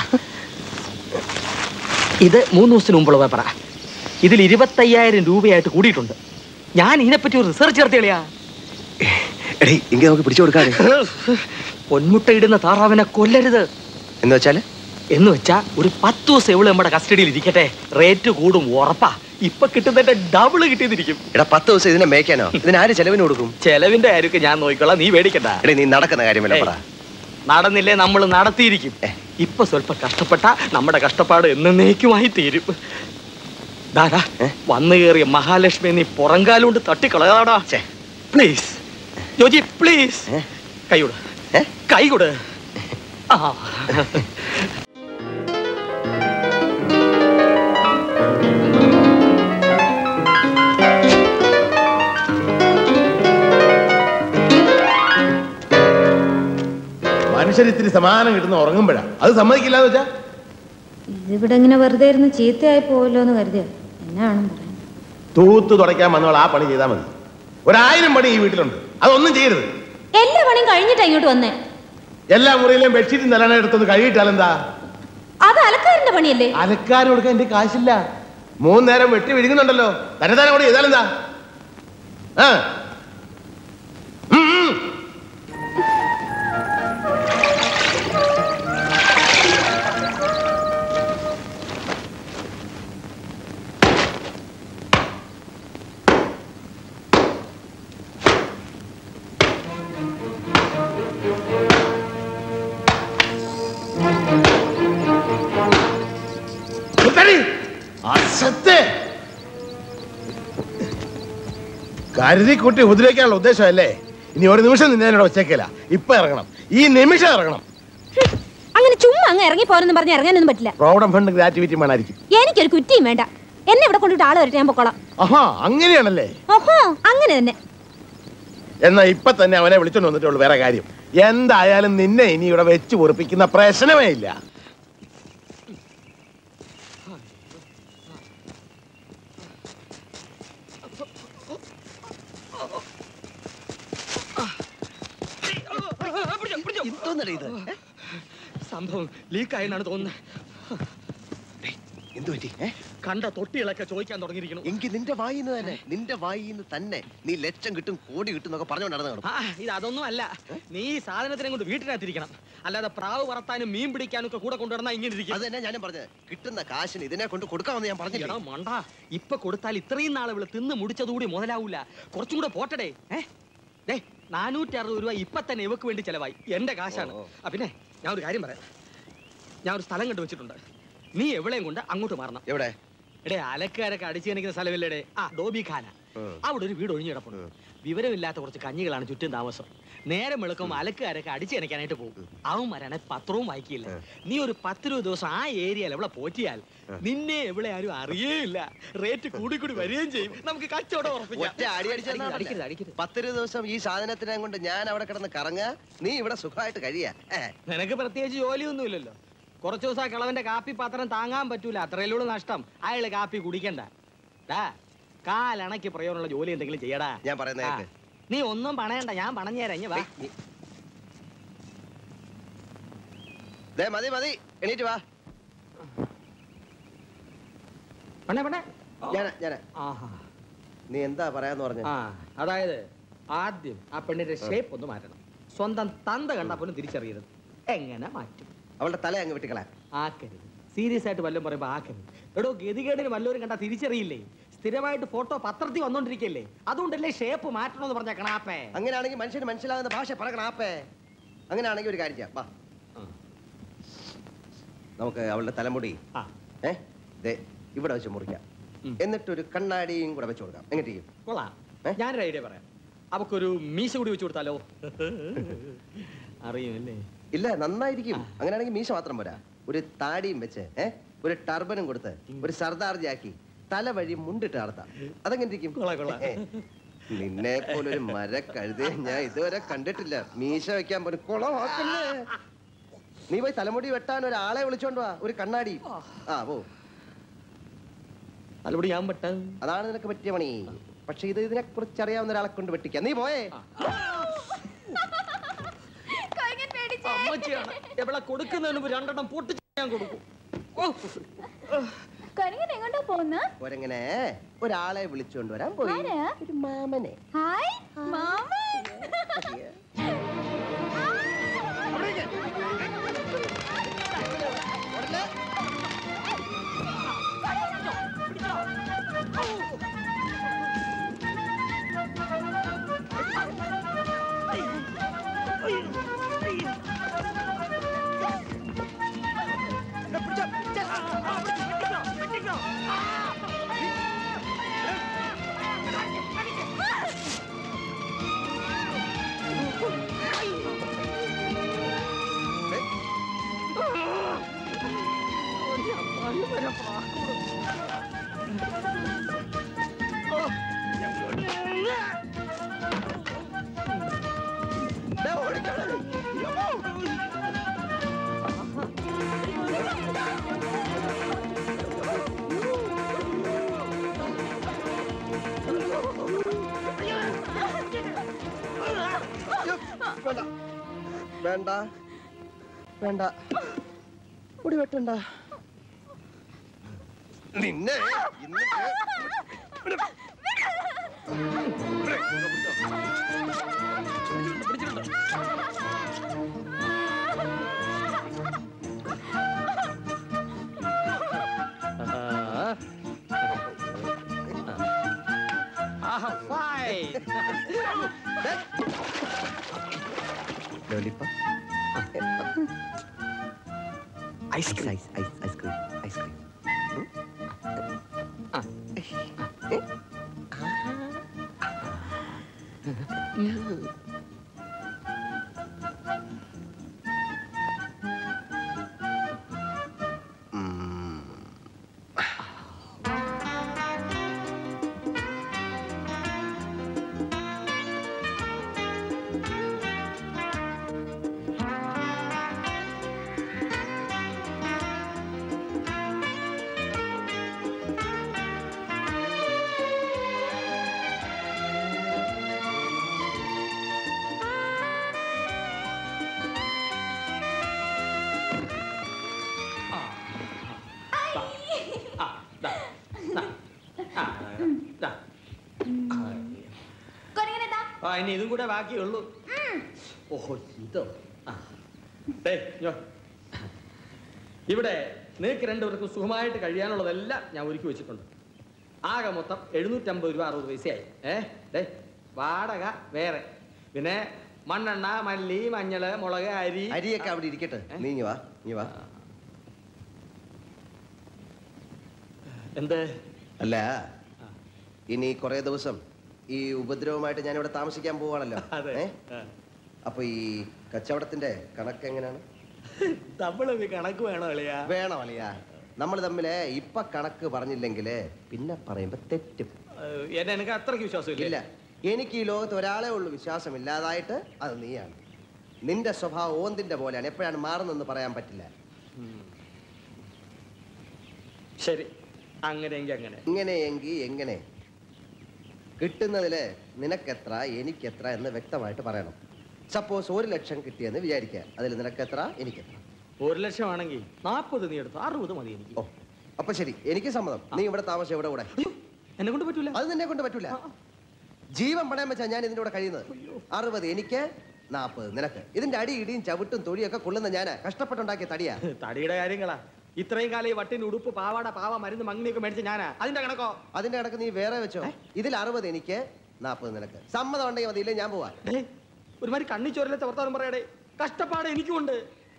Speaker 1: ഇത് മൂന്ന് ദിവസത്തിന് മുമ്പുള്ള പേപ്പറാ ഇതിൽ ഇരുപത്തയ്യായിരം രൂപയായിട്ട് കൂടിയിട്ടുണ്ട് ഞാൻ ഇതിനെപ്പറ്റി ഒരു റിസർച്ച് നടത്തിയളിയാ
Speaker 2: എടേ ഇങ്ങനെ നമുക്ക് പിടിച്ചു കൊടുക്കാതെ
Speaker 1: പൊന്മുട്ടയിടുന്ന താറാവിനെ കൊല്ലരുത്
Speaker 2: എന്ന് വെച്ചാല്
Speaker 1: എന്ന് വെച്ചാ ഒരു പത്ത് ദിവസം എവിടെ നമ്മുടെ കസ്റ്റഡിയിൽ ഇരിക്കട്ടെ റേറ്റ് കൂടും ഉറപ്പാ ഇപ്പൊ കിട്ടുന്നതിന്റെ ഡബിള് കിട്ടിയതിരിക്കും
Speaker 2: എടാ പത്ത് ദിവസം ഇതിനെ മേയ്ക്കാനോ ഇതിന് ആര് ചെലവിന് കൊടുക്കും
Speaker 1: ചെലവിന്റെ കാര്യമൊക്കെ ഞാൻ നോക്കിക്കോളാം നീ മേടിക്കണ്ട
Speaker 2: എടേ നീ നടക്കുന്ന കാര്യമല്ല പറ
Speaker 1: നടന്നില്ലേ നമ്മൾ നടത്തിയിരിക്കും
Speaker 2: ഏ.
Speaker 1: ഇപ്പൊ സ്വല്പം കഷ്ടപ്പെട്ട നമ്മുടെ കഷ്ടപ്പാട് എന്നേക്കുമായി തീരും ദാദാ
Speaker 2: ഏ?
Speaker 1: വന്നു കയറിയ മഹാലക്ഷ്മി നീ പുറങ്കാലുകൊണ്ട് തട്ടിക്കളയാടാ
Speaker 2: ഛെ.
Speaker 1: പ്ലീസ് ജോജി പ്ലീസ്
Speaker 2: ഏ?
Speaker 1: കൈകൊട്
Speaker 2: ഏ?
Speaker 1: കൈകൊട് ആ
Speaker 10: മനുഷ്യർ ഇത്തിരി സമാധാനം കിട്ടുന്ന ഉറങ്ങുമ്പോഴാ അത് സമ്മതിക്കില്ലാന്ന് വെച്ചാ
Speaker 9: ഇതിവിടെ ഇങ്ങനെ വെറുതെ ഇരുന്ന് ചീത്തയായി പോവല്ലോ എന്ന് കരുതിയ എന്നാണ് പറയാൻ
Speaker 10: തൂത്ത് തുടയ്ക്കാൻ വന്നവൾ ആ പണി ചെയ്താൽ മതി ഒരായിരം പണി ഈ വീട്ടിലുണ്ട് അതൊന്നും ചെയ്യരുത്
Speaker 9: എല്ലാ പണിയും കഴിഞ്ഞിട്ടാ ഇങ്ങോട്ട് വന്നേ
Speaker 10: എല്ലാ മുറിയിലെയും ബെഡ്ഷീറ്റും നിലന എടുത്തൊന്ന് കഴുകിയിട്ടാൽ എന്താ
Speaker 9: അത് അലക്കാരന്റെ പണിയല്ലേ
Speaker 10: അലക്കാരും കൊടുക്കാൻ എന്റെ കാശില്ല മൂന്ന് നേരം വെട്ടി വിഴുങ്ങുന്നുണ്ടല്ലോ തന്നെ തന്നെ കൂടെ ചെയ്താലെന്താ ആ ഉം, ഉം. സെത്ത് കരുതി കൂട്ടി ഉപദ്രവിക്കാനുള്ള ഉദ്ദേശമല്ലേ ഇനി ഒരു നിമിഷം നിന്നതിനോട് വെച്ചേക്കില്ല ഇപ്പൊ ഇറങ്ങണം ഈ നിമിഷം ഇറങ്ങണം
Speaker 9: അങ്ങനെ ചുമ്മാ അങ്ങ് ഇറങ്ങി പോരെന്ന് പറഞ്ഞ് ഇറങ്ങാനൊന്നും പറ്റില്ല
Speaker 10: പ്രോവിഡന്റ് ഫണ്ട് ഗ്രാറ്റുവിറ്റി വേണമായിരിക്കും
Speaker 9: എനിക്കൊരു കുറ്റിയും വേണ്ട എന്നെ ഇവിടെ കൊണ്ടിട്ട് ആള് വരട്ടെ ഞാൻ പൊക്കോളാം
Speaker 10: ആഹാ അങ്ങനെയാണല്ലേ
Speaker 9: ഓഹോ അങ്ങനെ തന്നെ
Speaker 10: എന്നാ ഇപ്പൊ തന്നെ അവനെ വിളിച്ചോണ്ട് വന്നിട്ടുള്ളൂ വേറെ കാര്യം എന്തായാലും നിന്നെ ഇനി ഇവിടെ വെച്ച് പൊറിപ്പിക്കുന്ന പ്രശ്നമേ ഇല്ല
Speaker 1: എന്തോന്നടേ ഇത് സംഭവം ലീക്കായെന്നാണ് തോന്നുന്നത്
Speaker 2: എന്തു പറ്റി ഏ?
Speaker 1: കണ്ട തൊട്ടികളൊക്കെ ചോദിക്കാൻ തുടങ്ങിയിരിക്കണം
Speaker 2: എങ്കിൽ നിന്റെ വായിന്ന് തന്നെ നിന്റെ വായിന്ന് തന്നെ നീ ലക്ഷം കിട്ടും കോടി കിട്ടും എന്നൊക്കെ പറഞ്ഞുകൊണ്ട് നടന്നു കാണും
Speaker 1: ആ ഇത് അതൊന്നും അല്ല നീ ഈ സാധനത്തിനെ കൊണ്ട് വീട്ടിനകത്തിരിക്കണം അല്ലാതെ പ്രാവ് പറത്താനും മീൻ പിടിക്കാനും ഒക്കെ കൂടെ കൊണ്ടുവരണം ഇങ്ങനെ ഇരിക്കും
Speaker 2: അത് തന്നെ ഞാനും പറഞ്ഞത് കിട്ടുന്ന കാശിന് ഇതിനെ കൊണ്ട് കൊടുക്കാമെന്ന് ഞാൻ പറഞ്ഞില്ല
Speaker 1: എടാ മണ്ട ഇപ്പൊ കൊടുത്താൽ ഇത്രയും നാൾ ഇവള് തിന്ന് മുടിച്ചതുകൂടി മുതലാവൂല കുറച്ചും കൂടെ പോട്ടടേ ഏ ദേ നാനൂറ്റി അറുപത് രൂപ ഇപ്പൊ തന്നെ ഇവക്ക് വേണ്ടി ചെലവായി എന്റെ കാശാണ്
Speaker 2: ഓ, ഓ.
Speaker 1: ആ പിന്നെ ഞാൻ ഒരു കാര്യം പറയാം ഞാൻ ഒരു സ്ഥലം കണ്ടു വെച്ചിട്ടുണ്ട് നീ എവിടെയും കൊണ്ട് അങ്ങോട്ട് മാറണം
Speaker 2: എവിടെ
Speaker 1: എടേ അലക്കാരൊക്കെ അടിച്ചു കണിക്കുന്ന സ്ഥലമില്ലേടേ ആ ഡോബി ഖാന
Speaker 2: ഉം.
Speaker 1: അവിടെ ഒരു വീട് ഒഴിഞ്ഞു കിടപ്പുണ്ട് വിവരമില്ലാത്ത കുറച്ച് കഞ്ഞികളാണ് ചുറ്റും താമസം നേരം വെളുക്കുമ്പോൾ അലക്കുകാരൊക്കെ അടിച്ചു കണിക്കാനായിട്ട് പോകും അവന്മാരാണെ പത്രവും വായിക്കില്ല നീ ഒരു പത്തിരുപത് ദിവസം ആ ഏരിയയിൽ എവിടെ പോറ്റിയാൽ നിന്നെ എവിടെ ആരും അറിയേയില്ല റേറ്റ് കൂടി കൂടി വരികയും ചെയ്യും നമുക്ക് കച്ചവടം ഉറപ്പിക്കാം
Speaker 2: ഒറ്റ അടി അടിച്ചാൽ
Speaker 1: അടിക്കരുത്, അടിക്കരുത് അടിക്കരുത്
Speaker 2: പത്തിരു ദിവസം ഈ സാധനത്തിനെ കൊണ്ട് ഞാൻ അവിടെ കിടന്ന് കറങ്ങുക നീ ഇവിടെ സുഖമായിട്ട് കഴിയാ ഏ,
Speaker 1: നിനക്ക് പ്രത്യേകിച്ച് ജോലിയൊന്നുമില്ലല്ലോ കുറച്ച് ദിവസം ആ കിളവന്റെ കാപ്പി പാത്രം താങ്ങാൻ പറ്റൂല അത്രയല്ലോട് നഷ്ടം അയാള് കാപ്പി കുടിക്കണ്ട ഡാ കാലണയ്ക്ക് പ്രയോജനമുള്ള ജോലി എന്തെങ്കിലും ചെയ്യടാ
Speaker 2: ഞാൻ പറയുന്ന
Speaker 1: ആ,
Speaker 2: കേക്ക്.
Speaker 1: നീ ഒന്നും പണയണ്ട ഞാൻ പണഞ്ഞു തരാം ഇങ്ങ് വാ
Speaker 2: നീ- ദേ മതി മതി എണീറ്റ് വാ
Speaker 1: പണേ പണേ
Speaker 2: ഞാൻ ഞാൻ
Speaker 1: ആഹാ
Speaker 2: നീ എന്താ പറയാന്ന് പറഞ്ഞു
Speaker 1: ആ അതായത് ആദ്യം ആ പെണ്ണിന്റെ ഷേപ്പ് ഒന്ന് മാറ്റണം സ്വന്തം തന്ത കണ്ടാ പോലും തിരിച്ചറിയരുത് എങ്ങനെ മാറ്റും
Speaker 2: അവളുടെ തല അങ്ങ് വെട്ടിക്കളാ
Speaker 1: ആക്കരുത് സീരിയസ് ആയിട്ട് വല്ലതും പറയുമ്പോ ആക്കരുത് എടോ ഗതികേടിന് വല്ലവരും കണ്ടാ തിരിച്ചറിയില്ലേ സ്ഥിരമായിട്ട് ഫോട്ടോ പത്രത്തിൽ വന്നോണ്ടിരിക്കല്ലേ അതുകൊണ്ടല്ലേ ഷേപ്പ് മാറ്റണമെന്ന് പറഞ്ഞ കണാപ്പേ
Speaker 2: അങ്ങനെയാണെങ്കിൽ മനുഷ്യന് മനസ്സിലാകുന്ന ഭാഷ പറയണം ആപ്പേ അങ്ങനെയാണെങ്കിൽ ഒരു കാര്യം ചെയ്യാം വാ
Speaker 1: ആ.
Speaker 2: നമുക്ക് അവളുടെ തലമുടി
Speaker 1: ആ
Speaker 2: ഏ ദേ ഇവിടെ വെച്ച് മുറിക്കാം
Speaker 1: ഉം.
Speaker 2: എന്നിട്ട് ഒരു കണ്ണാടിയും കൂടെ വെച്ച് കൊടുക്കാം എങ്ങനെ ചെയ്യും
Speaker 1: കൊള്ളാം
Speaker 2: ഏ?
Speaker 1: ഞാനൊരു ഐഡിയ പറയാം അവക്കൊരു മീശ കൂടി വെച്ചു കൊടുത്താലോ അറിയുമല്ലേ
Speaker 2: ഇല്ല നന്നായിരിക്കും അങ്ങനെയാണെങ്കിൽ മീശ മാത്രം പോരാ ഒരു താടിയും വെച്ച് ഏ ഒരു ടർബനും കൊടുത്ത് ഒരു സർദാർജി ആക്കി തല വഴി മുണ്ടിട്ട് നടത്താം അതെങ്ങനെ ഇരിക്കും
Speaker 1: കൊള്ളാം, കൊള്ളാം.
Speaker 2: ഏ, നിന്നെ പോലൊരു മര കഴുതേ ഞാൻ ഇതുവരെ കണ്ടിട്ടില്ല മീശ വെക്കാൻ പോലും കുളമാക്കല്ലേ നീ പോയി തലമുടി വെട്ടാൻ ഒരാളെ വിളിച്ചോണ്ട് വാ ഒരു കണ്ണാടി ആ പോ
Speaker 1: തലമുടി ഞാൻ പെട്ട
Speaker 2: അതാണ് നിനക്ക് പറ്റിയ പണി പക്ഷെ ഇത് ഇതിനെ കുറിച്ച് അറിയാവുന്ന ഒരാളെ കൊണ്ട് വെട്ടിക്കാം നീ പോയേ
Speaker 5: കൊരങ്ങൻ പേടിച്ചേ.
Speaker 1: അമ്മച്ചിയാണ് എവിടെ കൊടുക്കുന്നതിന് മുമ്പ് രണ്ടെണ്ണം പൊട്ടിച്ച് ഞാൻ കൊടുക്കും ഓ,
Speaker 5: കൊരങ്ങൻ എങ്ങോട്ടാ പോകുന്ന
Speaker 2: ഒരെങ്ങനെ ഒരാളെ വിളിച്ചോണ്ട് വരാൻ പോയി
Speaker 5: ആരാ?
Speaker 2: ഒരു മാമനെ
Speaker 5: ഹായ് മാമൻ
Speaker 2: വേണ്ട വേണ്ട വേണ്ട മുടി വെട്ടണ്ട നിന്നെ ഇന്നിട്ട്
Speaker 1: ആഹാ, fine.
Speaker 2: Lollipop
Speaker 1: ice cream
Speaker 2: ice ice ice cream ice cream
Speaker 1: ആ ഇനി ഇതും കൂടെ ബാക്കിയുള്ളൂ ഓഹോ ഇതോ ആ. ദേ, ഇങ്ങോ. ഇവിടെ നിങ്ങൾക്ക് രണ്ടുപേർക്കും സുഖമായിട്ട് കഴിയാനുള്ളതെല്ലാം ഞാൻ ഒരുക്കി വെച്ചിട്ടുണ്ട് ആകെ മൊത്തം എഴുന്നൂറ്റമ്പത് രൂപ അറുപത് പൈസയായി ഏ ഡേ വാടക വേറെ പിന്നെ മണ്ണെണ്ണ മല്ലി മഞ്ഞള് മുളക് അരി
Speaker 2: അരിയൊക്കെ അവിടെ ഇരിക്കട്ടെ നീ ഇങ്ങ് വാ നീ വാ
Speaker 1: എന്ത്
Speaker 2: അല്ല ഇനി കുറെ ദിവസം ഈ ഉപദ്രവമായിട്ട് ഞാൻ ഇവിടെ താമസിക്കാൻ പോവാണല്ലോ
Speaker 1: അതെ
Speaker 2: ഏ? അപ്പൊ ഈ കച്ചവടത്തിന്റെ കണക്ക് എങ്ങനെയാണ്
Speaker 1: നമ്മളത് കണക്ക് വേണോ അളിയാ
Speaker 2: വേണം അളിയാ നമ്മൾ തമ്മില് ഇപ്പൊ കണക്ക് പറഞ്ഞില്ലെങ്കില് പിന്നെ പറയുമ്പോ തെറ്റും
Speaker 1: ഏഹ്, എന്നെ എനിക്ക് അത്രയ്ക്ക് വിശ്വാസമില്ല
Speaker 2: ഇല്ല എനിക്ക് ഈ ലോകത്ത് ഒരാളെ ഉള്ളൂ വിശ്വാസം ഇല്ലാതായിട്ട് അത് നീയാണ് നിന്റെ സ്വഭാവം ഓന്തിന്റെ പോലെയാണ് എപ്പോഴാണ് മാറുന്നെന്ന് പറയാൻ പറ്റില്ല
Speaker 1: ശരി അങ്ങനെയെങ്കിൽ അങ്ങനെ
Speaker 2: ഇങ്ങനെയെങ്കിൽ എങ്ങനെ കിട്ടുന്നതില് നിനക്കെത്ര എനിക്കെത്ര എന്ന് വ്യക്തമായിട്ട് പറയണം സപ്പോസ് ഒരു ലക്ഷം കിട്ടിയെന്ന് വിചാരിക്കുക അതിൽ നിനക്കെത്ര എനിക്കെത്ര
Speaker 1: ഒരു ലക്ഷം ആണെങ്കിൽ നാൽപ്പത് നീ എടുത്തു അറുപത് മതി എനിക്ക്
Speaker 2: ഓ അപ്പൊ ശരി എനിക്ക് സമ്മതം നീ ഇവിടെ താമസം എവിടെ കൂടെ
Speaker 1: എന്നെ കൊണ്ട് പറ്റൂല
Speaker 2: അത് നിന്നെ കൊണ്ട് പറ്റൂല ജീവൻ പണയം വെച്ചാ ഞാൻ ഇതിന്റെ കൂടെ കഴിയുന്നത് അറുപത് എനിക്ക് നാൽപ്പത് നിനക്ക് ഇതിന്റെ അടി ഇടിയും ചവിട്ടും തൊഴിയൊക്കെ കൊള്ളുന്ന ഞാനാ കഷ്ടപ്പെട്ടുണ്ടാക്കിയ തടിയാ
Speaker 1: തടിയുടെ കാര്യങ്ങളാ ഇത്രയും കാലം ഈ വട്ടിന്റെ ഉടുപ്പ് പാവാട പാവ മരുന്ന് മങ്ങിയൊക്കെ മേടിച്ച ഞാനാ അതിന്റെ കണക്കോ
Speaker 2: അതിന്റെ കണക്ക് നീ വേറെ വെച്ചോ ഇതിൽ അറുപത് എനിക്ക് നാൽപ്പത് നിനക്ക് സമ്മതം ഉണ്ടെങ്കിൽ മതി ഇല്ലേ ഞാൻ പോവാ
Speaker 1: ഡേ, ഒരുമാതിരി കണ്ണി ചോരലെ ചവർത്താനും പറയടേ കഷ്ടപ്പാട് എനിക്കുമുണ്ട്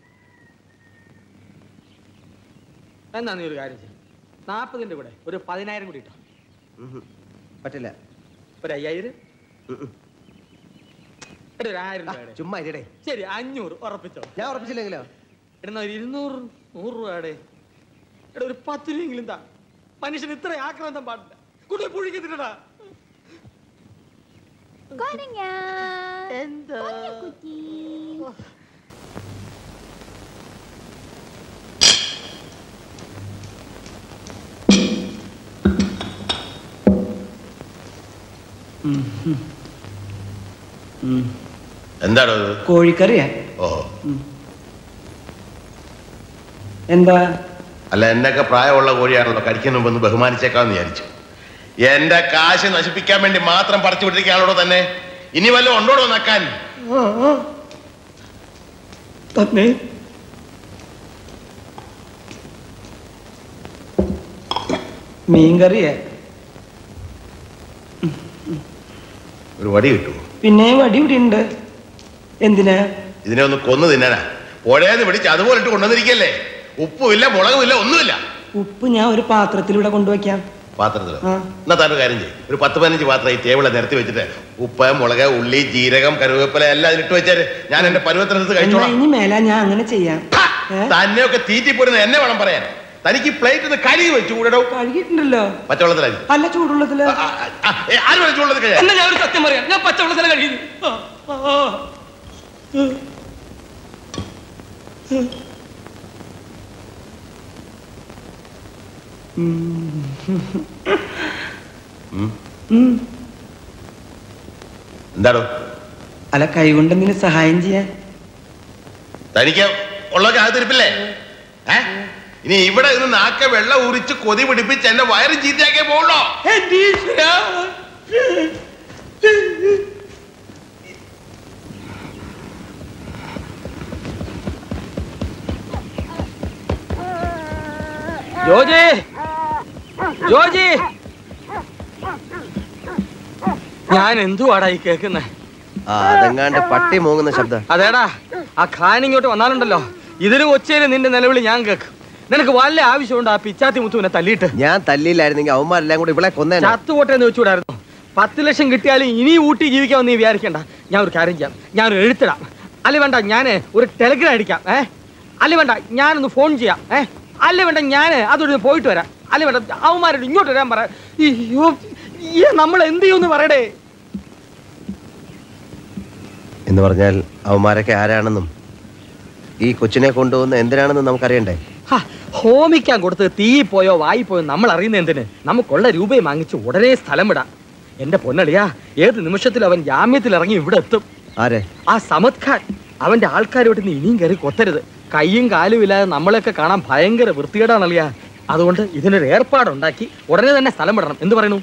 Speaker 1: എന്നാ നീ ഒരു കാര്യം ചെയ്യും നാൽപ്പതിന്റെ കൂടെ ഒരു പതിനായിരം കൂടി ഇട്ടോ
Speaker 2: ഉഹും. പറ്റില്ല
Speaker 1: ഒരു അയ്യായിരം
Speaker 2: ഉഹും.
Speaker 1: എടാ, ഒരു ആയിരം രൂപയുടെ
Speaker 2: ചുമ്മാ ഇരിടേ
Speaker 1: ശരി അഞ്ഞൂറ് ഉറപ്പിച്ചോ
Speaker 2: ഞാൻ ഉറപ്പിച്ചില്ലെങ്കിലോ
Speaker 1: എടാ ഒരു ഇരുന്നൂറ് നൂറ് രൂപയുടെ എടാ ഒരു പത്ത് രൂപയെങ്കിലും താ മനുഷ്യൻ ഇത്ര ആക്രാന്തം പാടില്ല കൂടുതൽ പുഴിക്കത്തില്ലടാ
Speaker 5: എന്താ
Speaker 7: എന്താണോ ഇത്
Speaker 8: കോഴിക്കറിയാ
Speaker 7: ഓഹോ
Speaker 8: എന്താ
Speaker 7: അല്ല എന്നൊക്കെ പ്രായമുള്ള കോഴിയാണല്ലോ കഴിക്കുന്ന മുമ്പ് ഒന്ന് ബഹുമാനിച്ചേക്കാന്ന് വിചാരിച്ചു എന്റെ കാശ് നശിപ്പിക്കാൻ വേണ്ടി മാത്രം പറിച്ചു വിട്ടിരിക്കുകയാണല്ലോ തന്നെ ഇനി വല്ലതും ഉണ്ടോടോ നക്കാൻ
Speaker 8: തന്നെ മീൻകറിയാ
Speaker 7: ഒരു വടി കിട്ടുമോ
Speaker 8: പിന്നെ വടി ഇവിടെ ഉണ്ട് എന്തിനാ
Speaker 7: ഇതിനെ ഒന്ന് കൊന്നു തിന്നാനാ പുഴയെന്ന് പിടിച്ച് അതുപോലെ ഇട്ട് കൊണ്ടുവന്നിരിക്കല്ലേ ഉപ്പുമില്ല മുളകുമില്ല ഒന്നുമില്ല
Speaker 8: ഉപ്പ് ഞാൻ ഒരു പാത്രത്തിലൂടെ കൊണ്ടുവയ്ക്കാം
Speaker 7: പാത്രത്തിൽ
Speaker 8: ആ.
Speaker 7: എന്നാ താൻ ഒരു കാര്യം ചെയ്യും ഒരു പത്ത് പതിനഞ്ച് പാത്രം ഈ ടേബിളെ നിരത്തി വെച്ചിട്ട് ഉപ്പ് മുളക് ഉള്ളി ജീരകം കരുവേപ്പില എല്ലാം അതിലിട്ട് വെച്ചാൽ ഞാൻ എന്റെ പരുവത്തിനടുത്ത്
Speaker 8: എന്നാ
Speaker 7: കഴിച്ചോളാം
Speaker 8: ഇനി മേല ഞാൻ അങ്ങനെ ചെയ്യാം ഏ?
Speaker 7: തന്നെയൊക്കെ തീറ്റിപ്പോരുന്ന എന്നെ വേണം പറയാൻ തനിക്ക് പ്ലേറ്റ് ഒന്ന് കഴുകി വെച്ചു കൂടോ
Speaker 8: കഴുകിയിട്ടുണ്ടല്ലോ
Speaker 7: പച്ചവെള്ളത്തിലായി
Speaker 8: അല്ല ചൂടുള്ളതില്
Speaker 7: ആര് വെച്ചുള്ളത് കഴിയാ
Speaker 8: എന്നാ ഞാൻ ഒരു സത്യം പറയാം ഞാൻ പച്ചവെള്ളത്തിലെ കഴിയുന്നു ആ, ആ, ആ. ഉം.
Speaker 7: എന്താടോ
Speaker 8: അല്ല കൈകൊണ്ട് എന്തിനു സഹായം ചെയ്യാൻ
Speaker 7: തനിക്ക് ഉള്ളതൊക്കെ അകത്തിരിപ്പില്ലേ ഏ ഇനി ഇവിടെ നിന്ന് നാക്കെ വെള്ളം ഉരിച്ച് കൊതി പിടിപ്പിച്ച് എന്നെ വയറ് ചീത്തയാക്കിയേ പോകണോ
Speaker 8: എന്റെ ഈശ്വരാ.
Speaker 1: ജോജി ജോജി ഞാൻ എന്തുവാടാ ഈ കേൾക്കുന്നേ
Speaker 2: ആ അതെങ്ങാണ്ട് പട്ടി മൂങ്ങുന്ന ശബ്ദം
Speaker 1: അതേടാ ആ ഖാൻ ഇങ്ങോട്ട് വന്നാലുണ്ടല്ലോ ഇതിലും ഒച്ചയില് നിന്റെ നിലവിളി ഞാൻ കേൾക്കും നിനക്ക് വല്ല ആവശ്യമുണ്ട് ആ പിച്ചാത്തി മുത്തുവിനെ തല്ലിയിട്ട്
Speaker 2: ഞാൻ തല്ലിയില്ലായിരുന്നെങ്കിൽ അവന്മാരെല്ലാം കൂടി ഇവിടെ കൊന്നേ
Speaker 1: ചത്തുപോട്ടെ എന്ന് വെച്ചുകൂടായിരുന്നു പത്ത് ലക്ഷം കിട്ടിയാലും ഇനി ഊട്ടി ജീവിക്കാമെന്ന് നീ വിചാരിക്കണ്ട ഞാൻ ഒരു കാര്യം ചെയ്യാം ഞാൻ ഒരു എഴുത്തിടാം അല്ല വേണ്ട ഞാൻ ഒരു ടെലിഗ്രാം അടിക്കാം ഏ അല്ല വേണ്ട ഞാനൊന്ന് ഫോൺ ചെയ്യാം ഏ അല്ല വേണ്ട ഞാൻ അതൊരു പോയിട്ട് വരാം അല്ല വേണ്ട അവന്മാരോട് ഇങ്ങോട്ട് വരാൻ പറ അയ്യോ ഈ നമ്മൾ എന്ത് ചെയ്യുമെന്ന് പറയടേ
Speaker 2: എന്ന് പറഞ്ഞാൽ അവന്മാരൊക്കെ ആരാണെന്നും ഈ കൊച്ചിനെ കൊണ്ടുപോകുന്ന എന്തിനാണെന്നും നമുക്കറിയണ്ടേ
Speaker 1: ഹാ, ഹോമിക്കാൻ കൊടുത്ത് തീ പോയോ വായി പോയോ നമ്മൾ അറിയുന്ന എന്തിന് നമുക്കുള്ള രൂപയും വാങ്ങിച്ച് ഉടനെ സ്ഥലം വിടാം എന്റെ പൊന്നളിയാ ഏത് നിമിഷത്തിൽ അവൻ ജാമ്യത്തിൽ ഇറങ്ങി ഇവിടെ എത്തും
Speaker 2: ആരെ
Speaker 1: ആ സമത് ഖാൻ അവന്റെ ആൾക്കാരോട്ട് നീ ഇനിയും കയറി കൊത്തരുത് കൈയും കാലും ഇല്ലാതെ നമ്മളെയൊക്കെ കാണാൻ ഭയങ്കര വൃത്തികേടാണളിയാ അതുകൊണ്ട് ഇതിനൊരു ഏർപ്പാടുണ്ടാക്കി ഉടനെ തന്നെ സ്ഥലം വിടണം എന്ത് പറയുന്നു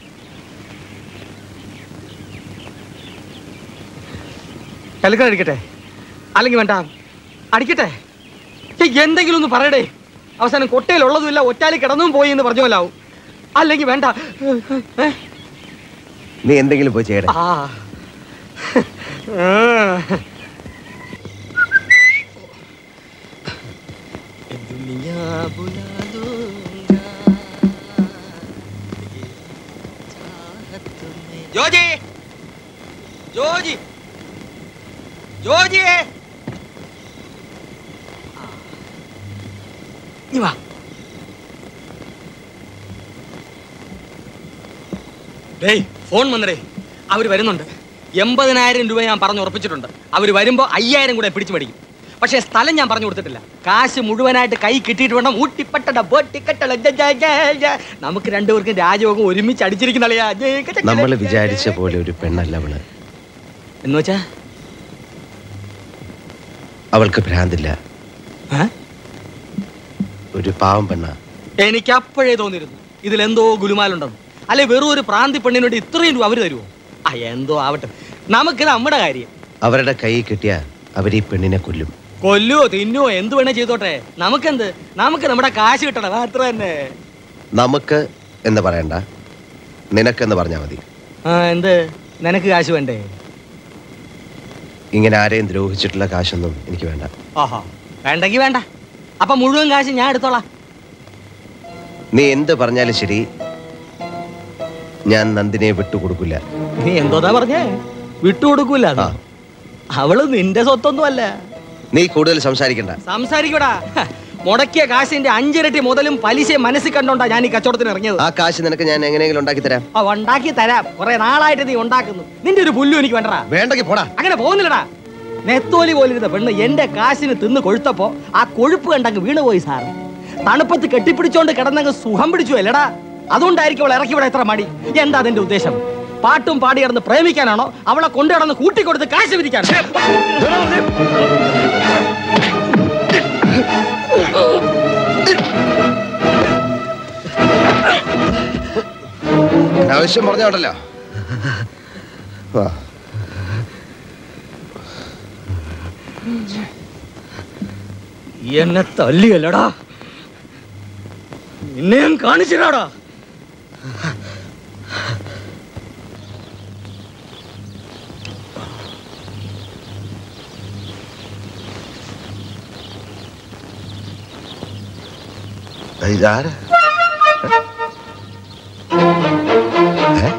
Speaker 1: കലക്കൻ അടിക്കട്ടെ അല്ലെങ്കിൽ വേണ്ട അടിക്കട്ടെ ഏയ്, എന്തെങ്കിലും ഒന്ന് പറയടേ അവസാനം കൊട്ടയിലുള്ളതുമില്ല ഒറ്റാലി കിടന്നും പോയി എന്ന് പറഞ്ഞോലാവും അല്ലെങ്കിൽ വേണ്ട ഏ?
Speaker 2: നീ എന്തെങ്കിലും പോയി ചെയ്യടേ
Speaker 1: ആ ആ. दुनिया बुला दूंगा ജോജി ജോജി ജോജി നീ വാ ഡേയ് ഫോൺ വന്നടേ അവര് വരുന്നുണ്ട് എൺപതിനായിരം രൂപ ഞാൻ പറഞ്ഞു ഉറപ്പിച്ചിട്ടുണ്ട് അവര് വരുമ്പോ അയ്യായിരം കൂടെ പിടിച്ചു മേടിക്കും പക്ഷേ സ്ഥലം ഞാൻ പറഞ്ഞു കൊടുത്തിട്ടില്ല കാശ് മുഴുവനായിട്ട് കൈ കിട്ടിയിട്ട് വേണം ഊട്ടിപ്പട്ടട ബോട്ടിക്കട്ടള ജ ജ ജ ജ. നമുക്ക് രണ്ടുപേർക്കും രാജയോഗം ഒരുമിച്ച് അടിച്ചിരിക്കുന്ന അളിയാ. ജെ ക ച ക
Speaker 2: നമ്മൾ
Speaker 1: ച
Speaker 2: വിചാരിച്ച
Speaker 1: ച.
Speaker 2: പോലെ ഒരു പെണ്ണല്ല അവള്
Speaker 1: എന്ന് വെച്ചാ
Speaker 2: അവൾക്ക് ഭ്രാന്തില്ല
Speaker 1: ഏ?
Speaker 2: ഒരു പാവം പെണ്ണ
Speaker 1: എനിക്ക് അപ്പോഴേ തോന്നിയിരുന്നു ഇതിലെന്തോ ഗുലുമാലുണ്ടെന്ന് അല്ലെ വെറും ഒരു പ്രാന്തി പെണ്ണിനോട് ഇത്രയും രൂപ അവര് തരുമോ ആ എന്തോ ആവട്ടെ നമുക്ക് നമ്മുടെ കാര്യം
Speaker 2: അവരുടെ കൈ കിട്ടിയ അവർ ഈ പെണ്ണിനെ കൊല്ലും
Speaker 1: കൊല്ലുവോ തിന്നുവോ എന്ത് വേണേ ചെയ്തോട്ടെ നമുക്കെന്ത് നമുക്ക് നമ്മുടെ കാശ് കിട്ടണം അത്ര തന്നെ
Speaker 2: നമുക്ക് എന്ന് പറയണ്ട നിനക്കെന്ന് പറഞ്ഞാൽ മതി
Speaker 1: ആ എന്ത് നിനക്ക് കാശ് വേണ്ടേ
Speaker 2: ഇങ്ങനെ ആരെയും ദ്രോഹിച്ചിട്ടുള്ള കാശൊന്നും എനിക്ക് വേണ്ട
Speaker 1: ആഹാ വേണ്ടെങ്കി വേണ്ട അപ്പൊ മുഴുവൻ കാശ് ഞാൻ എടുത്തോളാം
Speaker 2: നീ എന്ത് പറഞ്ഞാലും ശരി ഞാൻ നന്ദിനെ വിട്ടുകൊടുക്കില്ല
Speaker 1: നീ എന്തോന്നാ പറഞ്ഞേ വിട്ടുകൊടുക്കൂല അത്.
Speaker 2: ആ.
Speaker 1: അവള് നിന്റെ സ്വത്തൊന്നും അല്ല
Speaker 2: നീ കൂടുതൽ സംസാരിക്കണ്ട
Speaker 1: സംസാരിക്കടാ ഹ, മുടക്കിയ കാശിന്റെ അഞ്ചിരട്ടി മുതലും പലിശയും മനസ്സിൽ കണ്ടോണ്ടാ ഞാൻ ഈ കച്ചവടത്തിന് ഇറങ്ങിയത്
Speaker 2: ആ കാശ് നിനക്ക് ഞാൻ എങ്ങനെയെങ്കിലും ഉണ്ടാക്കി തരാം
Speaker 1: ആ ഉണ്ടാക്കി തരാം കുറെ നാളായിട്ട് നീ ഉണ്ടാക്കുന്നു നിന്റെ ഒരു പുല്ലും എനിക്ക് വേണ്ടടാ
Speaker 2: വേണ്ടെങ്കിൽ പോടാ
Speaker 1: അങ്ങനെ പോകുന്നില്ലടാ നെത്തോലി പോലിരുന്ന പെണ്ണ് എന്റെ കാശിന് തിന്ന് കൊഴുത്തപ്പോ ആ കൊഴുപ്പ് കണ്ടങ്ങ് വീണുപോയി സാർ തണുപ്പത്ത് കെട്ടിപ്പിടിച്ചോണ്ട് കിടന്നങ്ങ് സുഖം പിടിച്ചു അല്ലടാ അതുകൊണ്ടായിരിക്കും അവൾ ഇറക്കി ഇവിടെ എത്ര മടി എന്താ അതിന്റെ ഉദ്ദേശം പാട്ടും പാടി കിടന്ന് പ്രേമിക്കാനാണോ അവളെ കൊണ്ടു കിടന്ന് കൂട്ടിക്കൊടുത്ത് കാശ് വിധിക്കാനോ
Speaker 2: ആവശ്യം പറഞ്ഞോണ്ടല്ലോ വാ
Speaker 1: എന്നെ തല്ലിയല്ലടാ നിന്നെ ഞാൻ കാണിച്ചിടാടാ
Speaker 7: ഇതാരാ ഏ?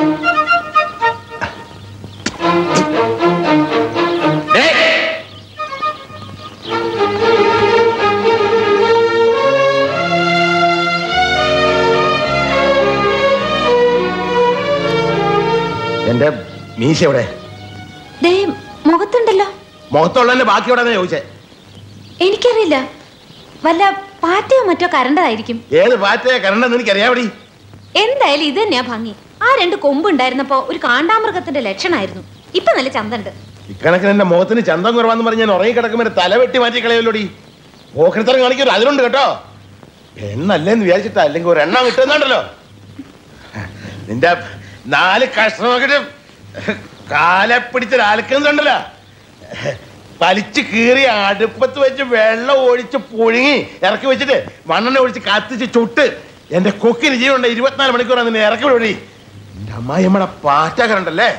Speaker 7: എന്റെ മീശ എവിടെ
Speaker 9: ദേ മുഖത്തുണ്ടല്ലോ
Speaker 7: മുഖത്തുള്ളതിന്റെ ബാക്കി എവിടെ ചോദിച്ചേ
Speaker 9: എനിക്കറിയില്ല വല്ല പാറ്റയോ മറ്റോ കരണ്ടതായിരിക്കും
Speaker 7: ഏത് പാറ്റയെ കരണ്ടെന്ന് എനിക്കറിയാവടി
Speaker 9: എന്തായാലും ഇത് തന്നെയാ ഭംഗി ആ രണ്ട് കൊമ്പുണ്ടായിരുന്നപ്പോ ഒരു കാണ്ടാമൃഗത്തിന്റെ ലക്ഷണമായിരുന്നു ഇപ്പൊ നല്ല ചന്തണ്ട്
Speaker 7: ഇക്കണക്കിന് എന്റെ മുഖത്തിന് ചന്തം കുറവാന്ന് പറഞ്ഞ് ഞാൻ ഉറങ്ങി കിടക്കുമ്പോൾ തല വെട്ടി മാറ്റി കളയല്ലോടി പോക്കരത്തരം കാണിക്കൊരു അതിലുണ്ട് കേട്ടോ എണ്ണല്ലേന്ന് വിചാരിച്ചിട്ടാ അല്ലെങ്കിൽ ഒരു എണ്ണം കിട്ടുന്നുണ്ടല്ലോ നിന്റെ നാല് കഷ്ണമൊക്കെ കാലെ പിടിച്ച് അലക്കുന്നുണ്ടല്ലോ വലിച്ചു കീറി അടുപ്പത്ത് വെച്ച് വെള്ളം ഒഴിച്ച് പുഴുങ്ങി ഇറക്കി വെച്ചിട്ട് മണ്ണെണ്ണ ഒഴിച്ച് കത്തിച്ച് ചുട്ട് എന്റെ കൊക്കിന് ജീവനുണ്ട് ഇരുപത്തിനാല് മണിക്കൂർ നിന്നെ ഇറക്കി വിടി എന്റെ അമ്മായി നമ്മടെ പാറ്റകരുണ്ടല്ലേ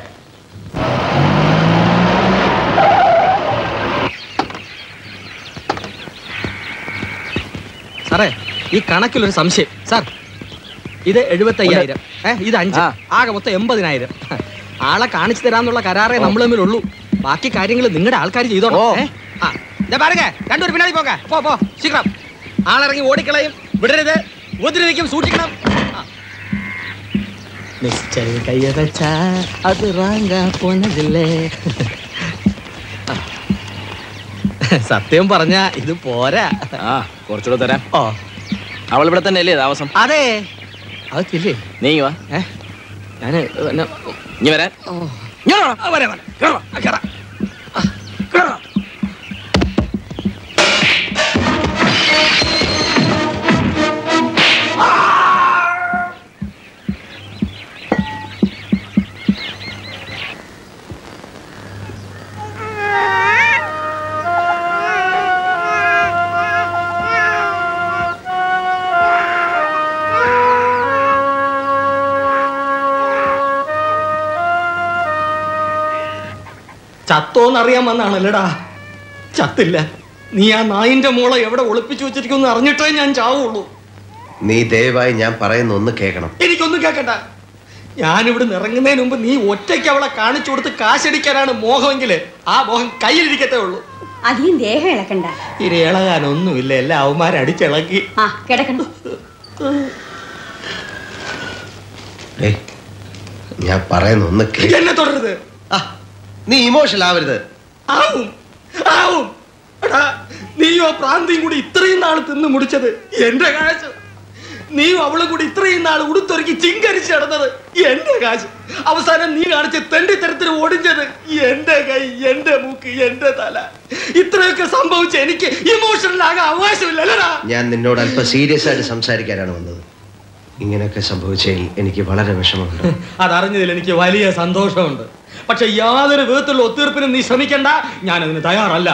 Speaker 1: സാറേ ഈ കണക്കിലൊരു സംശയം സാർ ഇത് എഴുപത്തി അയ്യായിരം ഏഹ് ഇത് അഞ്ച് ആകെ മൊത്തം എൺപതിനായിരം ആളെ കാണിച്ചു തരാന്നുള്ള കരാറേ നമ്മൾ തമ്മിലുള്ളൂ ബാക്കി കാര്യങ്ങൾ നിങ്ങളുടെ ആൾക്കാർ ചെയ്തോളൂ ഏ? ആ ദേ പാരുங்க രണ്ടൊരു പിന്നാടി പോക പോ പോ ശീഘ്രം ആളിറങ്ങി ഓടിക്കളയും വിടരുത് ഉപദ്രവിക്കും സൂക്ഷിക്കണം ആ. നിശ്ചയ കയ്യ വെച്ച അത് റാങ്ക പോനതില്ലേ സത്യം പറഞ്ഞ ഇത് പോരാ
Speaker 11: ആ കുറച്ചുകൂടെ തരാം
Speaker 1: ഓ
Speaker 11: അവൾ ഇവിടെ തന്നെ അല്ലേ താമസം
Speaker 1: അതെ അതില്ലേ
Speaker 11: നീ വാ
Speaker 1: ഏ ഞാന് പിന്നെ
Speaker 11: ഇനി വരാൻ
Speaker 1: ഇങ്ങോട്ട് വാ. ആ, വരാം, വരാം. കേറാം, ആ, കേറാം. ആ, കേറാം. ചത്തോന്നറിയാൻ വന്നാണല്ലടാ ചത്തില്ല നീ ആ നായിന്റെ മോളെ എവിടെ ഒളിപ്പിച്ചു വെച്ചിരിക്കുമെന്ന് അറിഞ്ഞിട്ടേ ഞാൻ ചാവുള്ളൂ
Speaker 2: നീ ദയവായി ഞാൻ പറയുന്ന ഒന്ന് കേൾക്കണം
Speaker 1: എനിക്കൊന്നും കേക്കണ്ട ഞാനിവിടെ ഇറങ്ങുന്നതിന് മുമ്പ് നീ ഒറ്റയ്ക്ക് അവളെ കാണിച്ചു കൊടുത്ത് കാശടിക്കാനാണ് മോഹമെങ്കില് ആ മോഹം കയ്യിലിരിക്കത്തേ ഉള്ളൂ
Speaker 12: അധികം ദേഹം ഇളക്കണ്ട
Speaker 1: ഇനി ഇളകാനൊന്നുമില്ല എല്ലാ അവന്മാരടിച്ചിളക്കി
Speaker 12: ആ കിടക്കണം
Speaker 2: ഡേയ്, ഞാൻ പറയുന്ന ഒന്ന് കേൾക്ക
Speaker 1: എന്നെ തുടരുത്
Speaker 2: നീ ഇമോഷണൽ ആവരുത്
Speaker 1: ആവും ആവും എടാ നീയോ പ്രാന്തിയും കൂടി ഇത്രയും നാൾ തിന്ന് മുടിച്ചത് എന്റെ കാശ് നീയും അവളും കൂടി ഇത്രയും നാൾ ഉടുത്തൊരുക്കി ചിങ്കരിച്ച് നടന്നത് എന്റെ കാശ് അവസാനം നീ കാണിച്ച തെണ്ടി തരത്തിന് ഓടിഞ്ഞത് എന്റെ കൈ എന്റെ മൂക്ക് എന്റെ തല ഇത്രയൊക്കെ സംഭവിച്ച എനിക്ക് ഇമോഷണൽ ആകാൻ അവകാശമില്ലല്ലടാ
Speaker 2: ഞാൻ നിന്നോട് അല്പം സീരിയസ് ആയിട്ട് സംസാരിക്കാനാണ് വന്നത് ഇങ്ങനെയൊക്കെ സംഭവിച്ചതിൽ എനിക്ക് വളരെ വിഷമമുണ്ട്
Speaker 1: അതറിഞ്ഞതിൽ എനിക്ക് വലിയ സന്തോഷമുണ്ട് പക്ഷെ യാതൊരു വിധത്തിലുള്ള ഒത്തീർപ്പിനും നീ ശ്രമിക്കണ്ട ഞാനതിന് തയ്യാറല്ല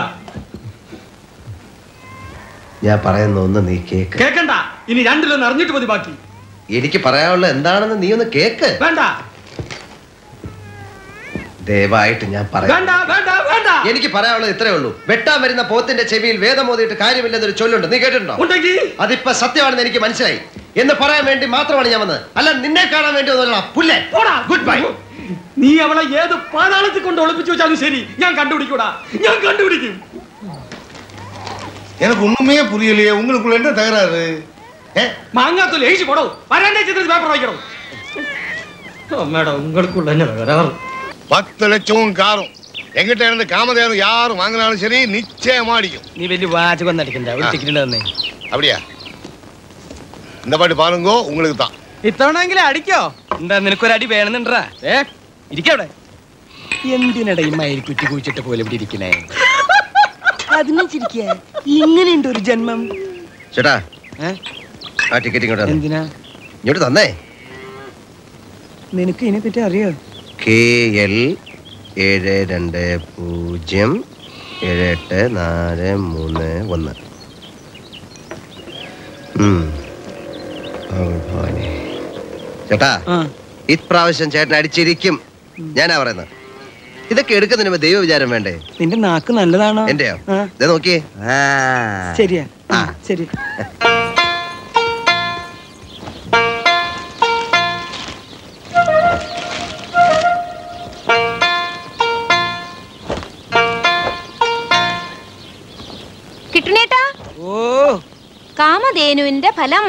Speaker 2: ഞാൻ പറയുന്ന ഒന്ന് നീ കേക്ക്
Speaker 1: കേക്കണ്ട ഇനി രണ്ടിലൊന്ന് അറിഞ്ഞിട്ട് മതി ബാക്കി
Speaker 2: എനിക്ക് പറയാനുള്ള എന്താണെന്ന് നീ ഒന്ന് കേക്ക്
Speaker 1: വേണ്ട
Speaker 2: ദയവായിട്ട് ഞാൻ പറയാം
Speaker 1: വേണ്ട വേണ്ട വേണ്ട
Speaker 2: എനിക്ക് പറയാനുള്ളത് ഇത്രേ ഉള്ളൂ വെട്ടാൻ വരുന്ന പോത്തിന്റെ ചെവിയിൽ വേദം ഓതിയിട്ട് കാര്യമില്ലെന്നൊരു ചൊല്ലുണ്ട് നീ കേട്ടിട്ടുണ്ടോ
Speaker 1: ഉണ്ടെങ്കിൽ
Speaker 2: അതിപ്പോ സത്യമാണെന്ന് എനിക്ക് മനസ്സിലായി എന്ന് പറയാൻ വേണ്ടി മാത്രമാണ് ഞാൻ വന്നത് അല്ല നിന്നെ കാണാൻ വേണ്ടി വന്നതല്ല പുല്ലേ ഗുഡ് ബൈ
Speaker 1: നീ അവളെ ഏത് പാതാളത്തിൽ കൊണ്ട് ഒളിപ്പിച്ചു വെച്ചാലും ശരി ഞാൻ കണ്ടുപിടിക്കൂടാ ഞാൻ കണ്ടുപിടിക്കും
Speaker 7: எனக்கு ஒண்ணுமே புரியலையே உங்களுக்குள்ள என்ன தகராறு
Speaker 1: മാങ്ങാത്തൊലി എഴുതി പോടോ വരാൻ്റെ ചിത്രത്തിൽ പേപ്പർ വായിക്കണം மேடம் உங்களுக்குள்ள என்ன தகராறு
Speaker 7: பத்து லட்சமும் காரும் எங்கிட்ட இருந்து காமதேவன் யாரும் வாங்கினாலும் சரி நிச்சயமா அடிக்கும்
Speaker 8: നീ വലിയ വാചകം നടിക്കണ്ട ഒരു
Speaker 7: ആ.
Speaker 8: ടിക്കറ്റ് തന്നെ
Speaker 7: அப்படியா இந்த பாட்டு பாருங்கோ உங்களுக்கு தான்
Speaker 8: ഇത്തവണെങ്കിലും അടിക്കോ എന്താ നിനക്കൊരു അടി വേണമെന്നുണ്ടാ ഏ ഇരിക്കവിടെ എന്തിനട ഈ മയിൽ കുറ്റി കുഴിച്ചിട്ട് പോലെ ഇവിടെ ഇരിക്കണേ അതിനെ ചിരിക്ക ഇങ്ങനെയുണ്ട് ഒരു ജന്മം
Speaker 2: ചേട്ടാ
Speaker 8: ഏ?
Speaker 2: ആ ടിക്കറ്റ് ഇങ്ങോട്ട് തന്നെ.
Speaker 8: എന്തിനാ
Speaker 2: ഇങ്ങോട്ട് തന്നേ
Speaker 8: നിനക്ക് ഇതിനെ പറ്റി അറിയോ
Speaker 2: കെ എൽ ഏഴ് രണ്ട് പൂജ്യം ഏഴ് എട്ട് നാല് മൂന്ന് ഒന്ന് ഉം. ഓ, ഭവാനി. ചേട്ടാ ഇപ്രാവശ്യം ചേട്ടൻ അടിച്ചിരിക്കും ഞാനാ പറയുന്നത് ഇതൊക്കെ എടുക്കുന്നതിന് മുമ്പ് ദൈവ വിചാരം വേണ്ടേ
Speaker 8: നിന്റെ നാക്ക് നല്ലതാണോ
Speaker 2: എന്റെയോ
Speaker 8: ആ.
Speaker 2: ദേ നോക്കിയേ ആ.
Speaker 8: ശരിയാ ആ, ശരി
Speaker 9: കിട്ടുന്നേട്ടാ
Speaker 8: ഓ
Speaker 9: കാമധേനുവിന്റെ ഫലം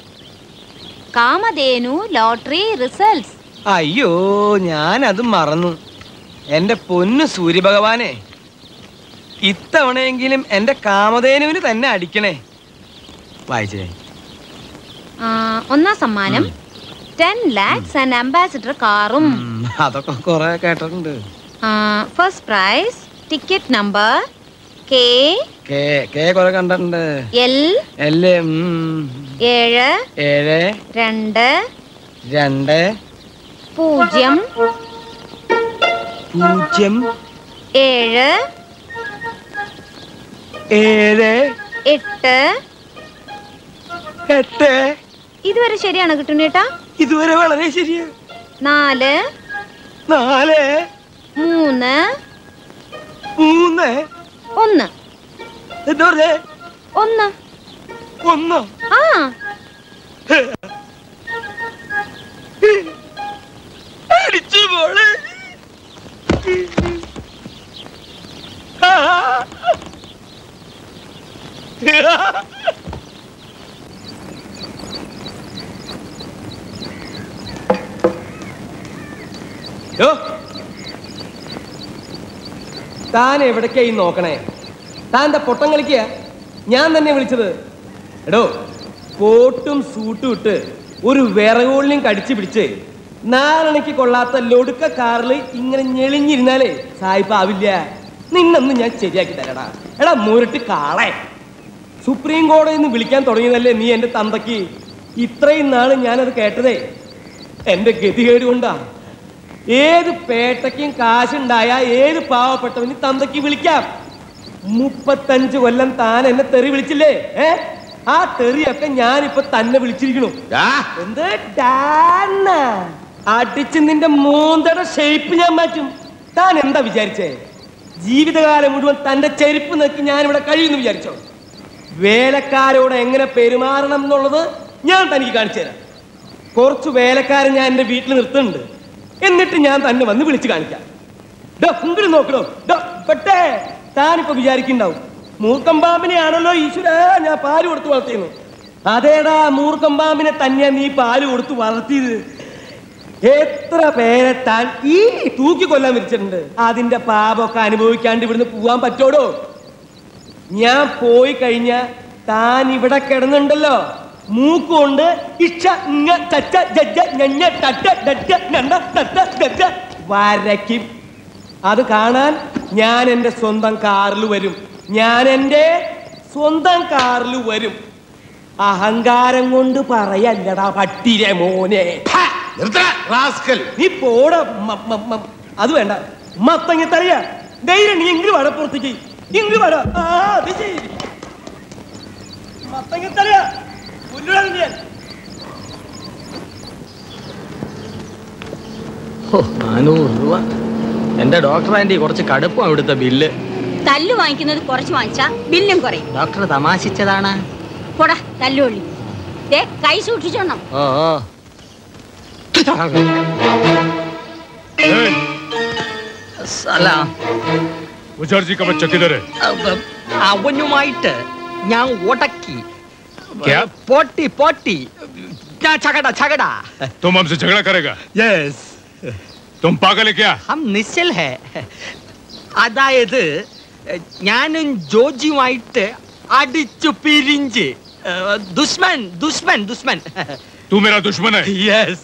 Speaker 9: കാമധേനു ലോട്ടറി റിസൾട്ട്സ്
Speaker 8: അയ്യോ ഞാൻ അത് മറന്നു എന്റെ പൊന്നു സൂര്യഭഗവാനെ ഇത്തവണയെങ്കിലും എന്റെ കാമധേനുവിന് തന്നെ അടിക്കണേ വായിച്ചേ
Speaker 9: ഒന്നാം സമ്മാനം ടെൻ ലാക്സ് ആൻഡ് അംബാസിഡർ കാറും
Speaker 8: ഉം, അതൊക്കെ കൊറേ കേട്ടിട്ടുണ്ട്
Speaker 9: first prize ticket number K
Speaker 8: K K കൊറേ കണ്ടിട്ടുണ്ട്
Speaker 9: എൽ
Speaker 8: എല്ലേ ഉം,
Speaker 9: ഏഴ്
Speaker 8: ഏഴ്
Speaker 9: രണ്ട്
Speaker 8: രണ്ട്
Speaker 9: പൂജ്യം
Speaker 8: പൂജ്യം
Speaker 9: ഏഴ്
Speaker 8: ഏഴ്
Speaker 9: എട്ട്
Speaker 8: എട്ട്
Speaker 9: ഇതുവരെ ശരിയാണോ കിട്ടുന്നേട്ടാ
Speaker 8: ഇതുവരെ വളരെ ശരിയാ
Speaker 9: നാല്
Speaker 8: നാല്
Speaker 9: മൂന്ന്
Speaker 8: മൂന്ന്
Speaker 9: ഒന്ന്
Speaker 8: എന്താ പറഞ്ഞേ
Speaker 9: ഒന്ന്
Speaker 8: ഒന്നോ
Speaker 9: ആ
Speaker 8: അടിച്ചു മോളെ യോ, താൻ എവിടേക്കായി നോക്കണേ താൻ എന്താ പൊട്ടം കളിക്കുക ഞാൻ തന്നെ വിളിച്ചത് എടോ കോട്ടും സൂട്ടും ഇട്ട് ഒരു വിറകോളിനും കടിച്ചു പിടിച്ച് നാലണയ്ക്ക് കൊള്ളാത്ത ലൊടുക്ക കാറിൽ ഇങ്ങനെ ഞെളിഞ്ഞിരുന്നാലേ സായിപ്പ് ആവില്ല നിന്നൊന്ന് ഞാൻ ശരിയാക്കി തരടാ എടാ മുരട്ട് കാളെ സുപ്രീം കോടതിയിൽ നിന്ന് വിളിക്കാൻ തുടങ്ങിയതല്ലേ നീ എന്റെ തന്തയ്ക്ക് ഇത്രയും നാള് ഞാനത് കേട്ടതേ എന്റെ ഗതികേട് കൊണ്ടാ ഏത് പേട്ടയ്ക്കും കാശുണ്ടായ ഏത് പാവപ്പെട്ടവന് തന്തയ്ക്ക് വിളിക്കാം മുപ്പത്തഞ്ച് കൊല്ലം താൻ എന്നെ തെറി വിളിച്ചില്ലേ ഏ ആ തെറിയൊക്കെ ഞാനിപ്പൊ തന്നെ വിളിച്ചിരിക്കണു എന്ത് ഡാന്ന അടിച്ച് നിന്റെ മൂന്തയുടെ ഷേപ്പ് ഞാൻ മാറ്റും താൻ എന്താ വിചാരിച്ചേ ജീവിതകാലം മുഴുവൻ തന്റെ ചെരുപ്പ് നോക്കി ഞാൻ ഇവിടെ കഴിയുമെന്ന് വിചാരിച്ചോ വേലക്കാരോട് എങ്ങനെ പെരുമാറണം എന്നുള്ളത് ഞാൻ തനിക്ക് കാണിച്ചു തരാം കുറച്ച് വേലക്കാരെ ഞാൻ എന്റെ വീട്ടിൽ നിർത്തുന്നുണ്ട് എന്നിട്ട് ഞാൻ തന്നെ വന്ന് വിളിച്ചു കാണിക്കാം ഡോ, ഇങ്ങോട്ട് നോക്കണോ ഡോ, പെട്ടേ താനിപ്പോ വിചാരിക്കുണ്ടാവും മൂർക്കം പാമ്പിനെയാണല്ലോ ഈശ്വര ഞാൻ പാല് കൊടുത്ത് വളർത്തിയെന്ന് അതേടാ മൂർക്കം പാമ്പിനെ തന്നെയാ നീ പാല് കൊടുത്ത് വളർത്തിയത് എത്ര പേരെ താൻ ഈ തൂക്കി കൊല്ലാൻ വിരിച്ചിട്ടുണ്ട് അതിന്റെ പാപമൊക്കെ അനുഭവിക്കാണ്ട് ഇവിടുന്ന് പോവാൻ പറ്റോടോ ഞാൻ പോയി കഴിഞ്ഞ താൻ ഇവിടെ കിടന്നുണ്ടല്ലോ മൂക്കുകൊണ്ട് ഇഷ ഇങ്ങ ചച്ച ജജ്ജ ഞഞ്ഞ ടട്ട ഡട്ട നണ്ട തട്ട ഗജ്ജ വരയ്ക്കും അത് കാണാൻ ഞാൻ എൻ്റെ സ്വന്തം കാറിൽ വരും ഞാൻ എൻ്റെ സ്വന്തം കാറിൽ വരും അഹങ്കാരം കൊണ്ട് പറയല്ലടാ പട്ടിരെ മോനെ നീ പോട അത് വേണ്ട മത്തങ്ങ തറിയ ധൈര്യം നീ ഇങ്ങ് വട പുറത്തേക്ക് ഇങ്ങ് വട ആ അത് ശരി മത്തങ്ങ തറിയ ഞാൻ
Speaker 1: ഓ നാനൂറ് രൂപ എന്റെ ഡോക്ടർ ആന്റി കുറച്ച് കടുപ്പം ഇവിടുത്തെ ബില്ല്
Speaker 12: തല്ലു വാങ്ങിക്കുന്നത് കുറച്ച് വാങ്ങിച്ചാ ബില്ലും കുറയും
Speaker 1: ഡോക്ടർ തമാശിച്ചതാണ്
Speaker 12: പോടാ തല്ലുള്ളി ദേ കൈ സൂക്ഷിച്ചോണം
Speaker 1: ഓ ഓ സലാം
Speaker 13: മുജാർജി का बच्चा किधर है
Speaker 1: അവ- അവനുമായിട്ട് ഞാൻ ഉടക്കി
Speaker 13: क्या?
Speaker 1: പോട്ടി പോട്ടി ഞാൻ ചകട ചകട
Speaker 13: तुम हमसे झगड़ा करेगा
Speaker 1: യെസ്
Speaker 13: तुम पागल है क्या
Speaker 1: ഹം നിശ്ചൽ ഹേ അതായത് ഞാനും ജോജിയുമായിട്ട് അടിച്ചു പിരിഞ്ച് ഏഹ്, ദുഷ്മൻ ദുഷ്മൻ ദുഷ്മൻ
Speaker 13: तू मेरा दुश्मन है
Speaker 1: യെസ്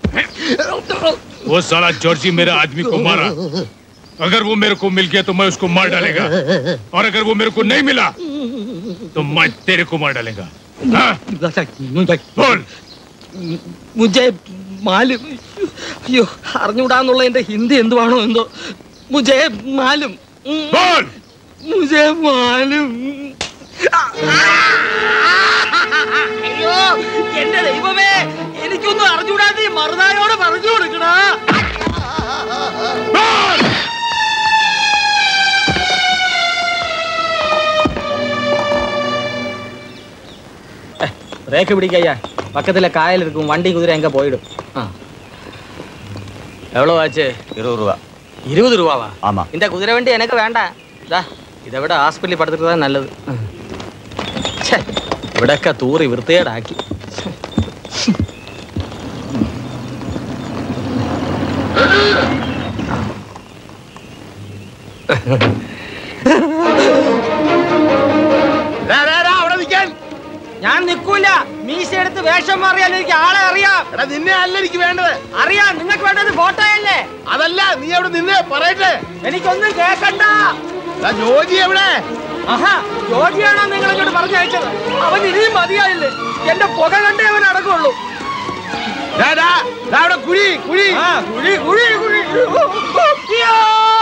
Speaker 13: वो साला जॉर्जी मेरे आदमी को मारा अगर वो मेरे को मिल गया तो मैं उसको मार डालेगा और अगर वो मेरे को नहीं मिला तो मैं तेरे को मार डालेगा हाँ? बोल
Speaker 1: മുജെ മാലും അയ്യോ അറിഞ്ഞൂടാന്നുള്ള എന്റെ ഹിന്ദി എന്തുവാണോ എന്തോ മുജെ മാലും
Speaker 13: बोल
Speaker 1: മുജെ മാലും അയ്യോ എന്റെ ദൈവമേ എനിക്കൊന്നും അറിഞ്ഞൂടാതെ ഈ മറുനായോട് പറഞ്ഞു കൊടുക്കണ பிரேக்கு பிடிக்கையா பக்கத்துல காயல் இருக்கும் வண்டி குதிரை எங்க போயிடும் ஆ. எவ்வளவு ஆச்சு
Speaker 14: இருபது ரூபா
Speaker 1: இருபது ரூபாவா
Speaker 14: ஆமா
Speaker 1: இந்த குதிரை வண்டி எனக்கு வேண்டாம் ദാ ഇதை വിட ഹോസ്പിറ്റലിൽ പടുത്തിട്ട് നല്ലത് ഛെ, ഇവിടൊക്കെ തൂറി വൃത്തികേടാക്കി
Speaker 7: അവിടെ നിൽക്കാൻ
Speaker 1: ഞാൻ നിൽക്കൂല മീശ എടുത്ത് വേഷം മാറിയാൽ എനിക്ക് ആളെ അറിയാം
Speaker 7: എടാ നിന്നെ അല്ല എനിക്ക് വേണ്ടത്
Speaker 1: അറിയാം നിങ്ങൾക്ക് വേണ്ടത് ഫോട്ടോയല്ലേ
Speaker 7: അതല്ല നീ അവിടെ നിന്നെ പറയട്ടെ
Speaker 1: എനിക്കൊന്നും കേക്കണ്ട
Speaker 7: എടാ, ജോജി എവിടെ
Speaker 1: ആഹാ ജോജിയാണോ നിങ്ങൾ ഇങ്ങോട്ട് പറഞ്ഞയച്ചത് അവൻ ഇനിയും മതിയായില്ലേ എന്റെ പുക കണ്ടേ അവൻ അടക്കമുള്ളൂ
Speaker 7: ദാ, ദാ, ദാ അവിടെ കുഴി കുഴി
Speaker 1: ആ, കുഴി കുഴി കുഴി അയ്യോ!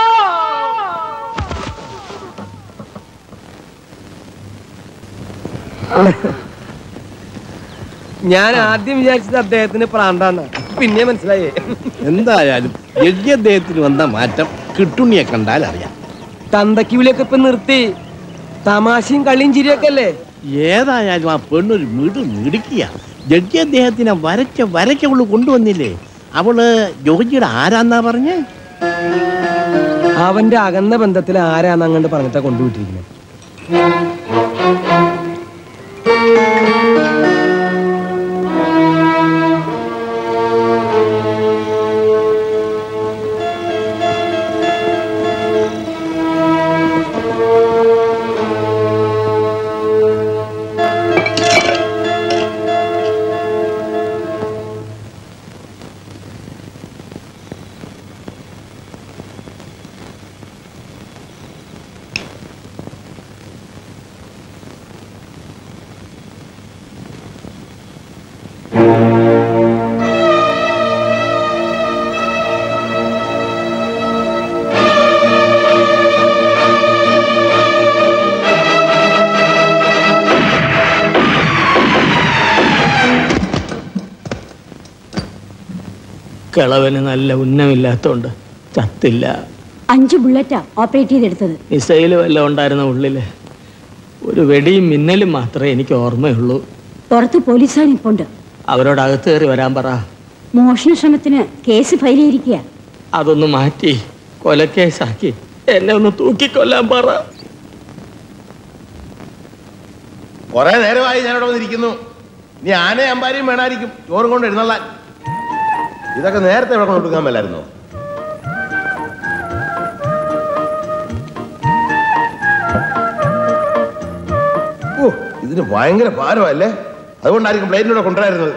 Speaker 8: ഞാൻ ആദ്യം വിചാരിച്ചത് അദ്ദേഹത്തിന് പ്രാന്താന്ന പിന്നെ മനസ്സിലായേ
Speaker 10: എന്തായാലും യജ്ഞ അദ്ദേഹത്തിന് വന്ന മാറ്റം കിട്ടുണ്ണിയെ കണ്ടാൽ അറിയാം
Speaker 8: തന്തയ്ക്ക് വിളിയൊക്കെ ഇപ്പൊ നിർത്തി തമാശയും കളിയും ചിരിയൊക്കെ അല്ലേ
Speaker 14: ഏതായാലും ആ പെണ്ണൊരു മിടു മിടുക്കിയ ജഡ്ജി അദ്ദേഹത്തിനെ വരച്ച വരച്ച അവള് കൊണ്ടുവന്നില്ലേ അവള് ജോജിയുടെ ആരാന്നാ പറഞ്ഞേ
Speaker 8: അവന്റെ അകന്ന ബന്ധത്തിൽ ആരാന്ന് അങ്ങോട്ട് പറഞ്ഞിട്ടാ കൊണ്ടുവിട്ടിരിക്കുന്നത്
Speaker 1: കിളവന് നല്ല ഉന്നമില്ലാത്തോണ്ട് ചത്തില്ല
Speaker 12: അഞ്ച് ബുള്ളറ്റാ ഓപ്പറേറ്റ് ചെയ്തെടുത്തത്
Speaker 1: മിസൈല് വല്ലതും ഉണ്ടായിരുന്ന ഉള്ളില് ഒരു വെടിയും മിന്നലും മാത്രമേ എനിക്ക് ഓർമ്മയുള്ളൂ
Speaker 12: പുറത്ത് പോലീസുകാർ നിൽപ്പുണ്ട്
Speaker 1: അവരോട് അകത്ത് കയറി വരാൻ പറ
Speaker 12: മോഷണ ശ്രമത്തിന് കേസ് ഫയൽ ചെയ്തിരിക്കുക
Speaker 1: അതൊന്ന് മാറ്റി കൊലക്കേസാക്കി എന്നെ ഒന്ന് തൂക്കിക്കൊല്ലാൻ പറ
Speaker 7: കുറെ നേരമായി ഞാൻ ഇവിടെ വന്നിരിക്കുന്നു ഇനി ആനയും അമ്പാരിയും വേണമായിരിക്കും ചോറും കൊണ്ട് എഴുന്നള്ളാൻ ഇതൊക്കെ നേരത്തെ ഇവിടെ കൊണ്ട് കൊടുക്കാൻ മേലായിരുന്നോ ഓ ഇതിന് ഭയങ്കര ഭാരമല്ലേ അതുകൊണ്ടായിരിക്കും പ്ലേറ്റിലൂടെ കൊണ്ടുവരായിരുന്നത്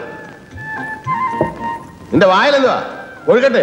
Speaker 7: നിന്റെ വായലെന്തുവാ ഒഴുകട്ടെ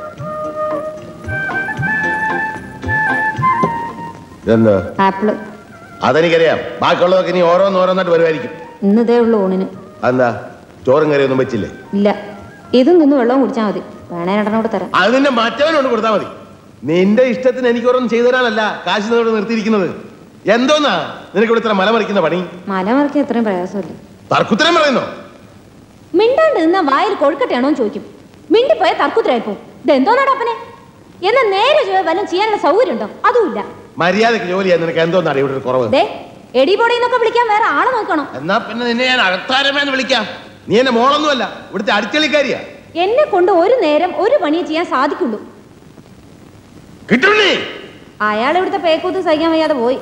Speaker 7: ഇതെന്താ
Speaker 12: ആപ്പിള്
Speaker 7: അതെനിക്കറിയാം ബാക്കിയുള്ളതൊക്കെ ഇനി ഓരോന്നോരോന്നായിട്ട് വരുമായിരിക്കും
Speaker 12: ഇന്നതേ ഉള്ളൂ ഊണിന്
Speaker 7: അതെന്താ ചോറും കറിയൊന്നും വെച്ചില്ലേ
Speaker 12: ഇല്ല ഇതും നിന്ന് വെള്ളവും കുടിച്ചാൽ മതി വേണേ രണ്ടെണ്ണോട് തരാം
Speaker 7: അത് നിന്റെ മറ്റവനോട് കൊടുത്താൽ മതി നിന്റെ ഇഷ്ടത്തിന് എനിക്ക് ഓരോന്നും ചെയ്തു തരാനല്ല കാശ് നിന്നോട് നിർത്തിയിരിക്കുന്നത് എന്തോന്നാ നിനക്ക് ഇവിടെ ഇത്ര മലമറിക്കുന്ന പണി
Speaker 12: മല മറിക്കാൻ എത്രയും പ്രയാസമല്ലേ
Speaker 7: തർക്കുത്തരം പറയുന്നോ
Speaker 12: മിണ്ടാണ്ട് നിന്ന വായിൽ കൊഴുക്കട്ടെയാണോ എന്ന് ചോദിക്കും മിണ്ടിപ്പോയ തർക്കുത്തരായിപ്പോ ഇത് എന്തോന്നാടാ അപ്പനെ എന്നാ നേരെ ചൊവ്വേ വല്ലതും ചെയ്യാനുള്ള സൗകര്യം ഉണ്ടോ അതുമില്ല
Speaker 7: മര്യാദക്ക് ജോലി ചെയ്യാൻ നിനക്ക് എന്തോന്നാണ് ഇവിടെ ഒരു കുറവ്
Speaker 12: ദേ എടിപൊടി എന്നൊക്കെ വിളിക്കാൻ വേറെ ആളെ നോക്കണം
Speaker 7: എന്നാ പിന്നെ നിന്നെ ഞാൻ അകത്താരമേന്ന് വിളിക്കാം നീ എന്റെ മോളൊന്നുമല്ല ഇവിടുത്തെ അടിച്ചളിക്കാരിയാ
Speaker 12: എന്നെ കൊണ്ട് ഒരു നേരം ഒരു പണിയെ ചെയ്യാൻ സാധിക്കുള്ളൂ
Speaker 7: കിട്ടുണ്ണി
Speaker 12: അയാൾ ഇവിടുത്തെ പേക്കൂത്ത് സഹിക്കാൻ വയ്യാതെ പോയി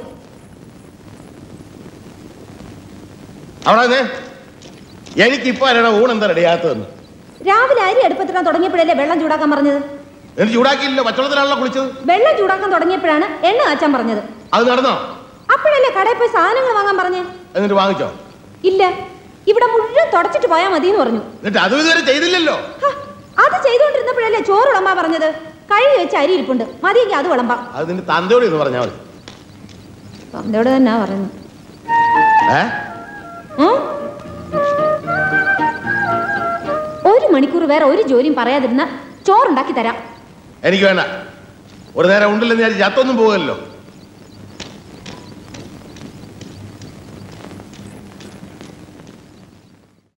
Speaker 7: അവിടെ വന്നേ. എനിക്കിപ്പോ അറിയണം ഊണ് എന്താ റെഡിയാത്തതെന്ന്
Speaker 12: രാവിലെ അരി അടുപ്പത്തിടാൻ തുടങ്ങിയപ്പോഴല്ലേ വെള്ളം ചൂടാക്കാൻ പറഞ്ഞത്
Speaker 7: എനിക്ക് ചൂടാക്കിയില്ലല്ലോ പച്ചവെള്ളത്തിലാണല്ലോ കുളിച്ചത്
Speaker 12: വെള്ളം ചൂടാക്കാൻ തുടങ്ങിയപ്പോഴാണ് എണ്ണ കാച്ചാൻ പറഞ്ഞത്
Speaker 7: അത് നടന്നോ
Speaker 12: അപ്പോഴല്ലേ കടയിൽ പോയി സാധനങ്ങൾ വാങ്ങാൻ പറഞ്ഞേ
Speaker 7: എന്നിട്ട് വാങ്ങിച്ചോ
Speaker 12: ഇല്ല ഇവിടെ മുഴുവൻ തുടച്ചിട്ട് പോയാൽ മതി എന്ന് പറഞ്ഞു
Speaker 7: എന്നിട്ട് അതും ഇതുവരെ ചെയ്തില്ലല്ലോ
Speaker 12: ഹ, അത് ചെയ്തുകൊണ്ടിരുന്നപ്പോഴല്ലേ ചോറ് വിളമ്പാ പറഞ്ഞത് കഴുകി വെച്ച് അരി ഇരിപ്പുണ്ട് മതിയെങ്കിൽ അത് വിളമ്പാം
Speaker 7: അത് നിന്റെ തന്തയോട് എന്ന് പറഞ്ഞാൽ മതി
Speaker 12: തന്തയോട് തന്നെ പറയുന്നു
Speaker 7: ഏ
Speaker 12: ഉം? ഒരു മണിക്കൂർ വേറെ ഒരു ജോലിയും പറയാതിരുന്ന ചോറുണ്ടാക്കി തരാം
Speaker 7: എനിക്ക് വേണ്ട ഒരു നേരം ഉണ്ടില്ലെന്ന് ഞാൻ ചത്തൊന്നും പോകുമല്ലോ